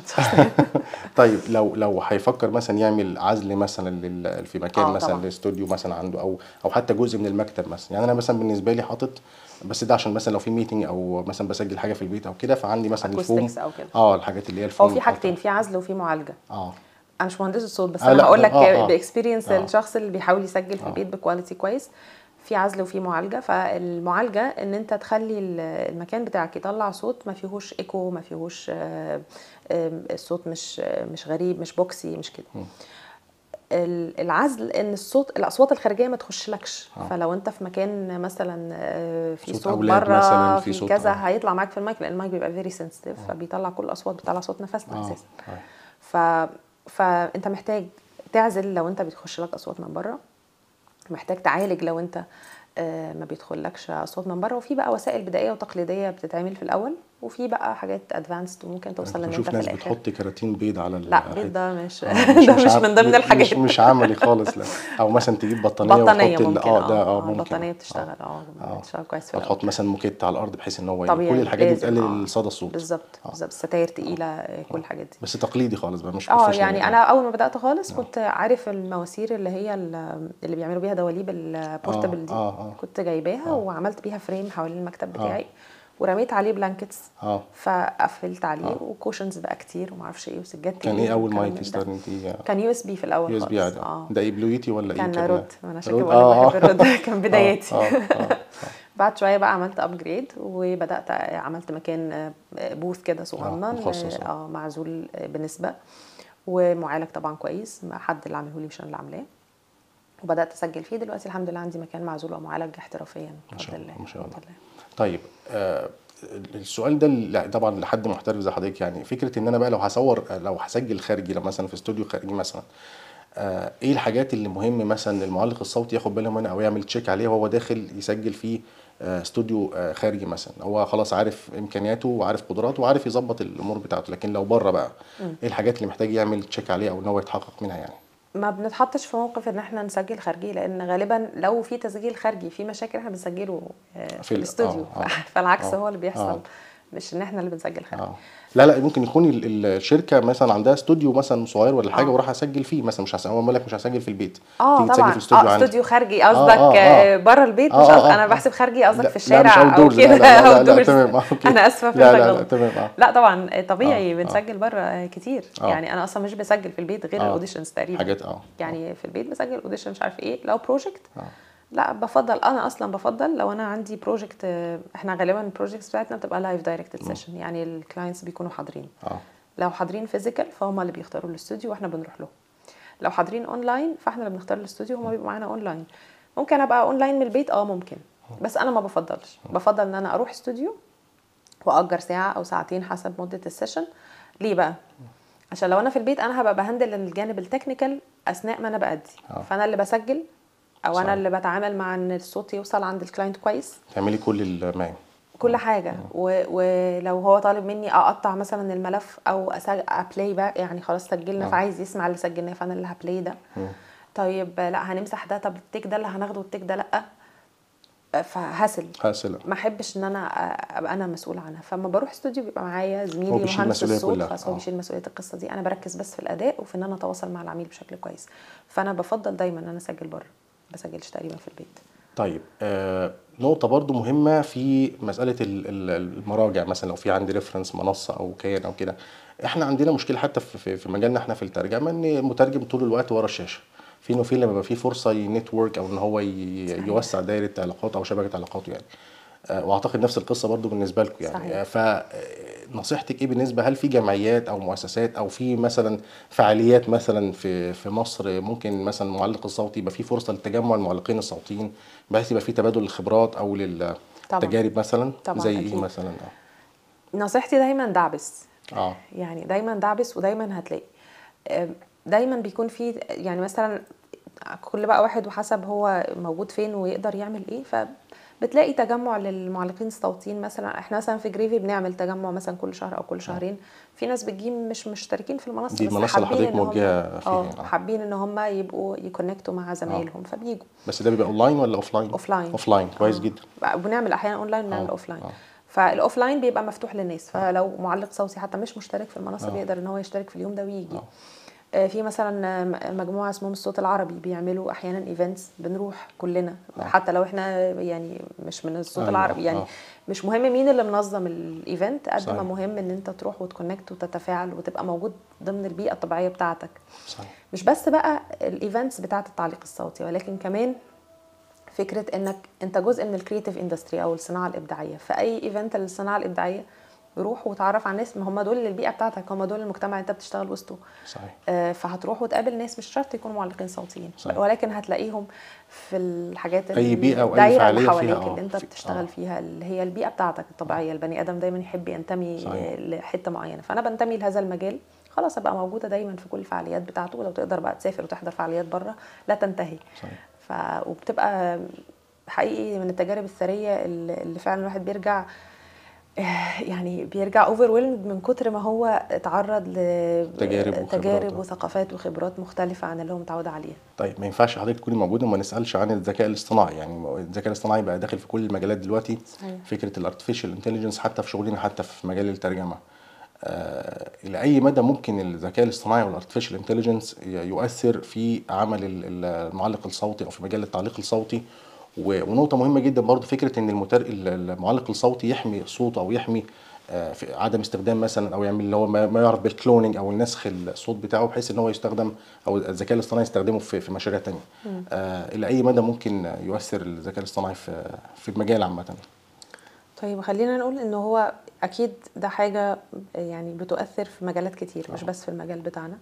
طيب لو لو هيفكر مثلا يعمل عزل مثلا لل- في مكان آه، مثلا طبعاً. الاستوديو مثلا عنده او او حتى جزء من المكتب مثلا يعني انا مثلا بالنسبه لي حاطط بس ده عشان مثلا لو في ميتنج او مثلا بسجل حاجه في البيت او كده فعندي مثلا الفوم Acoustics أو كده. اه الحاجات اللي هي الفوم هو في حاجتين في عزل وفي معالجه اه انا مش مهندسه صوت بس آه، انا لا، هقول لك آه، آه. باكسبيرينس آه. الشخص اللي بيحاول يسجل في البيت بكواليتي كويس في عزل وفي معالجه فالمعالجه ان انت تخلي ال- المكان بتاعك يطلع صوت ما فيهوش ايكو ما فيهوش آه، آم، الصوت مش آه، مش غريب مش بوكسي مش كده ال- العزل ان الصوت الاصوات الخارجيه ما تخشلكش فلو انت في مكان مثلا آه، في صوت صوت, أولاد بره مثلاً، في في, صوت- كذا آه. هيطلع معاك في المايك لان المايك بيبقى فيري سنسيتيف فبيطلع كل الاصوات بيطلع صوت نفسنا اه اساسا آه. ف... فانت محتاج تعزل لو انت بتخش لك اصوات من بره محتاج تعالج لو انت آه، ما بيدخلكش اصوات من بره وفي بقى وسائل بدائيه وتقليديه بتتعمل في الاول وفي بقى حاجات ادفانسد وممكن توصل لان انت بشوف في ناس الاخر بتحط كراتين بيض على لا الحيط. بيض ده مش آه، ده مش عام- من ضمن الحاجات مش, مش عملي خالص لا او مثلا تجيب بطانيه بطانيه وتحط ال- ممكن اه ده اه ممكن البطانيه بتشتغل اه بتشتغل كويس في وتحط الاول مثلا موكيت على الارض بحيث ان هو طبيعي كل الحاجات دي لازم، بتقلل آه. صدى الصوت بالظبط بالظبط ستاير تقيله آه، كل الحاجات دي بس تقليدي خالص بقى مش اه professional يعني انا اول ما بدات خالص كنت عارف المواسير اللي هي ال- اللي بيعملوا بيها دواليب البورتبل دي آه، آه. كنت جايباها وعملت بيها فريم حوالين المكتب بتاعي ورميت عليه بلانكتس اه فقفلت عليه وكوشنز بقى كتير وما اعرفش ايه وسجاد كان تقيل ايه اول والكلام مايك من ده. يستخدم انت كان يو اس بي في الاول يو اس بي خالص عادي اه ده ايه بلويتي ولا ايه كان كان رود ما انا عشان رود؟ كده بقول آه، لك بحب الرود كان بداياتي اه اه بعد شويه بقى عملت ابجريد وبدات عملت مكان بوث كده صغنن مخصص، آه. اه معزول بنسبه ومعالج طبعا كويس مع حد اللي عامله لي مش انا اللي عاملاه وبدات اسجل فيه دلوقتي الحمد لله عندي مكان معزول ومعالج احترافيا ما شاء بفضل الله ما شاء الله بفضل طيب آه السؤال ده لا، طبعا لحد محترف زي حضرتك يعني فكره ان انا بقى لو هصور لو هسجل خارجي لو مثلا في استوديو خارجي مثلا آه ايه الحاجات اللي مهم مثلا المعلق الصوتي ياخد باله منها او يعمل تشيك عليها وهو داخل يسجل في آه استوديو آه خارجي مثلا هو خلاص عارف امكانياته وعارف قدراته وعارف يظبط الامور بتاعته لكن لو بره بقى ايه الحاجات اللي محتاج يعمل تشيك عليها او ان هو يتحقق منها يعني ما بنتحطش في موقف ان احنا نسجل خارجي لان غالبا لو في تسجيل خارجي في مشاكل احنا بنسجله آه، في, في ال- الاستوديو آه، آه. فالعكس آه، هو اللي بيحصل آه. مش ان احنا اللي بنسجل خارجي اه لا لا ممكن يكون ال- ال- الشركه مثلا عندها استوديو مثلا صغير ولا حاجه آه. وراح اسجل فيه مثلا مش هس... هو بقول لك مش هسجل في البيت اه تيجي تسجل طبعا في الاستوديو اه عندي استوديو خارجي قصدك آه، آه آه. بره البيت آه، مش آه، قصدك آه، انا آه. بحسب خارجي قصدك لا، في لا، الشارع مش او outdoors، كده لا، لا، لا، أو لا، outdoors. تمام، آه، أوكي. انا اسفه لا، لا، فهمتك لا، غلط. تمام، آه. لا طبعا طبيعي آه، آه. بنسجل بره كتير آه. يعني انا اصلا مش بسجل في البيت غير آه. الاوديشنز تقريبا حاجات اه يعني في البيت بسجل اوديشن مش عارف ايه لو بروجكت آه. لا بفضل انا اصلا بفضل لو انا عندي بروجكت احنا غالبا البروجكتس بتاعتنا بتبقى لايف دايركتد سيشن يعني الكلاينتس بيكونوا حاضرين اه لو حاضرين فيزيكال فهم اللي بيختاروا الاستوديو واحنا بنروح لهم لو حاضرين اونلاين فاحنا اللي بنختار الاستوديو هما بيبقوا معانا اونلاين ممكن ابقى اونلاين من البيت اه ممكن بس انا ما بفضلش بفضل ان انا اروح استوديو واجر ساعه او ساعتين حسب مده السيشن ليه بقى عشان لو انا في البيت انا هبقى بهندل الجانب التكنيكال اثناء ما انا بادي آه. فانا اللي بسجل او صح. انا اللي بتعامل مع ان الصوت يوصل عند الكلاينت كويس تعملي كل المهام كل حاجه و... ولو هو طالب مني اقطع مثلا الملف او أسج... ابلاي بقى يعني خلاص سجلنا آه. فعايز يسمع اللي سجلناه فانا اللي هبلاي ده مم. طيب لا هنمسح ده طب التيك ده اللي هناخده والتيك ده لا فهسل حاسلة ما احبش ان انا ابقى انا مسؤول عنها فلما بروح استوديو بيبقى معايا هو زميلي بيشيل مهندس المسؤولية الصوت كلها. خلاص هو آه. بيشيل مسؤوليه القصه دي انا بركز بس في الاداء وفي ان انا اتواصل مع العميل بشكل كويس فانا بفضل دايما ان انا اسجل بره ما بسجلش تقريبا في البيت طيب آه نقطة برضو مهمة في مسألة ال- ال- المراجع مثلا لو في عندي ريفرنس منصة أو كيان أو كده احنا عندنا مشكلة حتى في- في في مجالنا احنا في الترجمة إن المترجم طول الوقت ورا الشاشة فين وفين لما يبقى في فرصة ينتورك أو إن هو ي- صحيح. يوسع دايرة علاقات أو شبكة علاقاته يعني آه، واعتقد نفس القصه برضو بالنسبه لكم يعني صحيح. فنصيحتك ايه بالنسبه هل في جمعيات او مؤسسات او في مثلا فعاليات مثلا في في مصر ممكن مثلا المعلق الصوتي يبقى في فرصه لتجمع المعلقين الصوتيين بحيث يبقى في تبادل الخبرات او للتجارب مثلا طبعاً، زي ايه أكيد. مثلا نصيحتي دايما دعبس اه يعني دايما دعبس ودايما هتلاقي آم، دايما بيكون في يعني مثلا كل بقى واحد وحسب هو موجود فين ويقدر يعمل ايه فبتلاقي تجمع للمعلقين الصوتيين مثلا احنا مثلا في جريفي بنعمل تجمع مثلا كل شهر او كل شهرين في ناس بتجيب مش مشتركين في المنصه دي بس المنصة اللي حابين حضرتك إن هم- موجهة فيها اه يعني. آه. حابين ان هم يبقوا يكونكتوا مع زمايلهم فبيجوا بس ده بيبقى اونلاين ولا اوفلاين اوفلاين اوفلاين كويس آه. جدا بنعمل احيانا اونلاين ونعمل آه، اوفلاين آه. فالاوفلاين بيبقى مفتوح للناس فلو معلق صوتي حتى مش مشترك في المنصه آه. بيقدر ان هو يشترك في اليوم ده ويجي آه. آه، في مثلا آه، مجموعه اسمهم الصوت العربي بيعملوا احيانا ايفنتس بنروح كلنا آه. حتى لو احنا يعني مش من الصوت أيوة، العربي يعني آه. مش مهم مين اللي منظم الايفنت قد صحيح. ما مهم ان انت تروح وتكونكت وتتفاعل وتبقى موجود ضمن البيئه الطبيعيه بتاعتك صحيح مش بس بقى الايفنتس بتاعه التعليق الصوتي ولكن كمان فكره انك انت جزء من الكريتيف اندستري او الصناعه الابداعيه فاي ايفنت للصناعه الابداعيه روح وتعرف على الناس ما هم دول البيئه بتاعتك هم دول المجتمع اللي انت بتشتغل وسطه صحيح آه، فهتروح وتقابل ناس مش شرط يكونوا معلقين صوتيين صحيح. ولكن هتلاقيها في الحاجات أي بيئة أو أي الدايرة فعالية اللي فيها، حواليك آه، اللي انت في- بتشتغل آه. فيها اللي هي البيئه بتاعتك الطبيعيه البني ادم دايما يحب ينتمي صحيح. لحته معينه فانا بنتمي لهذا المجال خلاص ابقى موجوده دايما في كل الفعاليات بتاعته ولو تقدر بقى تسافر وتحضر فعاليات بره لا تنتهي صحيح ف... وبتبقى حقيقي من التجارب الثريه اللي اللي فعلا الواحد بيرجع آه، يعني بيرجع اوفر من كتر ما هو اتعرض ل تجارب وخبرات. تجارب وثقافات وخبرات مختلفه عن اللي هو متعود عليها طيب ما ينفعش حضرتك تكوني موجوده وما نسالش عن الذكاء الاصطناعي يعني الذكاء الاصطناعي بقى داخل في كل المجالات دلوقتي صحيح. فكره الارتفيشال انتليجنس حتى في شغلنا حتى في مجال الترجمه آه الى اي مدى ممكن الذكاء الاصطناعي والارتفيشال انتليجنس يؤثر في عمل ال- ال- المعلق الصوتي او في مجال التعليق الصوتي و- ونقطه مهمه جدا برضو فكره ان المتر... ال- المعلق الصوتي يحمي صوته او يحمي آه، في عدم استخدام مثلا او يعمل اللي هو ما ما يعرف بالكلوننج او النسخ الصوت بتاعه بحيث ان هو يستخدم او الذكاء الاصطناعي يستخدمه في في مشاريع تانية آه الى اي مدى ممكن يؤثر الذكاء الاصطناعي في في المجال عامه طيب خلينا نقول ان هو اكيد ده حاجه يعني بتؤثر في مجالات كتير مش آه. بس في المجال بتاعنا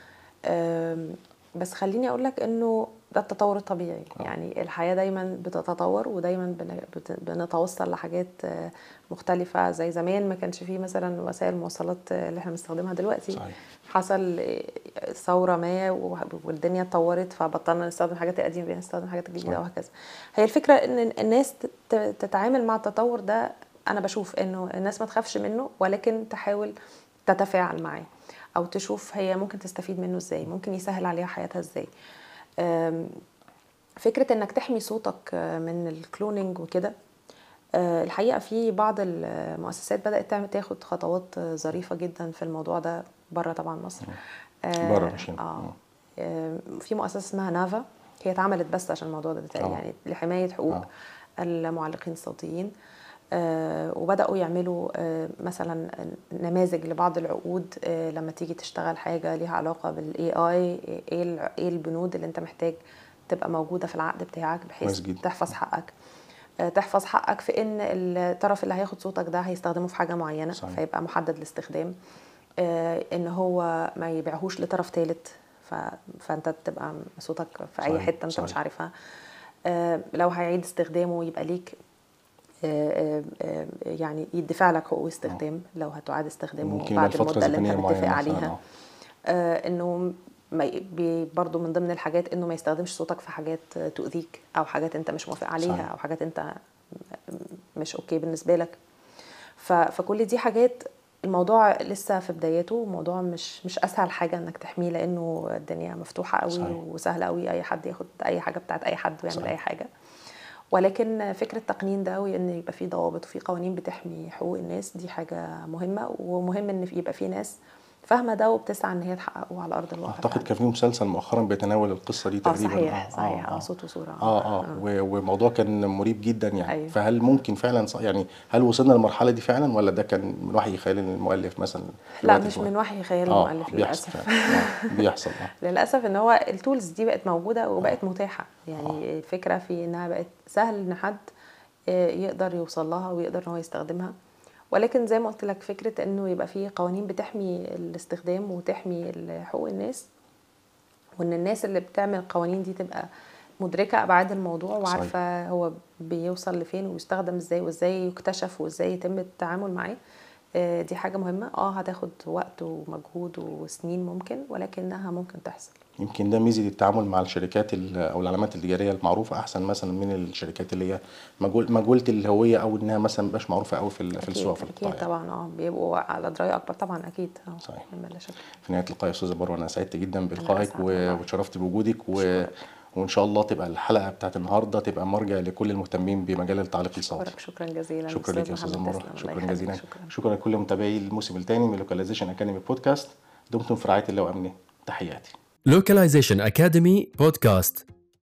أم، بس خليني اقول لك انه ده التطور الطبيعي آه. يعني الحياه دايما بتتطور ودايما بن- بت- بنتوصل لحاجات آه، مختلفه زي زمان ما كانش فيه مثلا وسائل المواصلات آه، اللي احنا بنستخدمها دلوقتي صحيح حصل آه، ثوره ما و- والدنيا اتطورت فبطلنا نستخدم الحاجات القديمه بقينا نستخدم الحاجات الجديده صحيح. وهكذا هي الفكره ان الناس تت- تتعامل مع التطور ده انا بشوف انه الناس ما تخافش منه ولكن تحاول تتفاعل معاه او تشوف هي ممكن تستفيد منه ازاي ممكن يسهل عليها حياتها ازاي أم، فكره انك تحمي صوتك آه، من الكلونينج وكده آه، الحقيقه في بعض المؤسسات بدات تعمل تاخد خطوات آه، ظريفه جدا في الموضوع ده بره طبعا مصر آه، بره مش هنا. اه آه، في مؤسسه اسمها نافا هي اتعملت بس عشان الموضوع ده آه. يعني لحمايه حقوق آه. المعلقين الصوتيين آه، وبداوا يعملوا آه، مثلا نماذج لبعض العقود آه، لما تيجي تشتغل حاجه ليها علاقه بالاي اي ايه الع- ايه البنود اللي انت محتاج تبقى موجوده في العقد بتاعك كويس بحيث جدا. تحفظ حقك آه، تحفظ حقك في ان الطرف اللي هياخد صوتك ده هيستخدمه في حاجه معينه صحيح. فيبقى محدد الاستخدام آه، ان هو ما يبيعهوش لطرف ثالث ف... فانت تبقى صوتك في اي صحيح، حته انت صحيح. مش عارفها آه، لو هيعيد استخدامه يبقى ليك آه، آه، آه، يعني يدفع لك حقوق استخدام لو هتعاد استخدامه ممكن يبقى بعد فترة المده اللي انت زمنية متفق معينة عليها مثلاً، آه. آه، انه ما ي- بي- برضو من ضمن الحاجات انه ما يستخدمش صوتك في حاجات آه، تؤذيك او حاجات انت مش موافق عليها صحيح. او حاجات انت م- مش اوكي بالنسبه لك ف- فكل دي حاجات الموضوع لسه في بداياته الموضوع مش مش اسهل حاجه انك تحميه لانه الدنيا مفتوحه قوي صحيح. وسهله قوي اي حد ياخد اي حاجه بتاعت اي حد ويعمل صحيح. اي حاجه ولكن فكره التقنين ده وان يبقى في ضوابط وفي قوانين بتحمي حقوق الناس دي حاجه مهمه ومهم ان في- يبقى في ناس فاهمه ده وبتسعى ان هي تحققه على ارض الواقع اعتقد فعلاً. كان في مسلسل مؤخرا بيتناول القصه دي اه تقريبا صحيح صحيح اه صوت وصوره اه اه و- والموضوع كان مريب جدا يعني أيوة. فهل ممكن فعلا ص- يعني هل وصلنا للمرحله دي فعلا ولا ده كان من وحي خيال المؤلف مثلا في لا الوقت مش الوقت؟ من وحي خيال اه المؤلف بيحصل للاسف فعلا. آه بيحصل اه للاسف ان هو التولز دي بقت موجوده وبقت متاحه يعني الفكره في انها بقت سهل ان حد آه، يقدر يوصل لها ويقدر ان هو يستخدمها ولكن زي ما قلت لك فكره انه يبقى في قوانين بتحمي الاستخدام وتحمي حقوق الناس وان الناس اللي بتعمل القوانين دي تبقى مدركه ابعاد الموضوع وعارفه هو بيوصل لفين ويستخدم ازاي وازاي يكتشف وازاي يتم التعامل معاه آه، دي حاجه مهمه اه هتاخد وقت ومجهود وسنين ممكن ولكنها ممكن تحصل يمكن ده ميزه التعامل مع الشركات ال- او العلامات التجاريه المعروفه احسن مثلا من الشركات اللي هي مجهول مجهوله الهويه او انها مثلا مبقاش معروفه قوي في ال- في أكيد- السوق في القطاع اكيد يعني. طبعا اه بيبقوا على درايه اكبر طبعا اكيد اه صحيح. بلا شك في نهايه اللقاء يا استاذه مروه انا سعدت جدا بلقائك أسعد و- والله. واتشرفت بوجودك و... وان شاء الله تبقى الحلقه بتاعت النهارده تبقى مرجع لكل المهتمين بمجال التعليق الصوتي شكرا شكرا جزيلا شكرا لك يا أستاذ استاذه محمد مروه تسلم، الله شكرا يخليك، جزيلا شكرا شكرا لكل متابعي الموسم الثاني من لوكاليزيشن اكاديمي بودكاست دمتم في رعايه الله وامنه تحياتي Localization Academy Podcast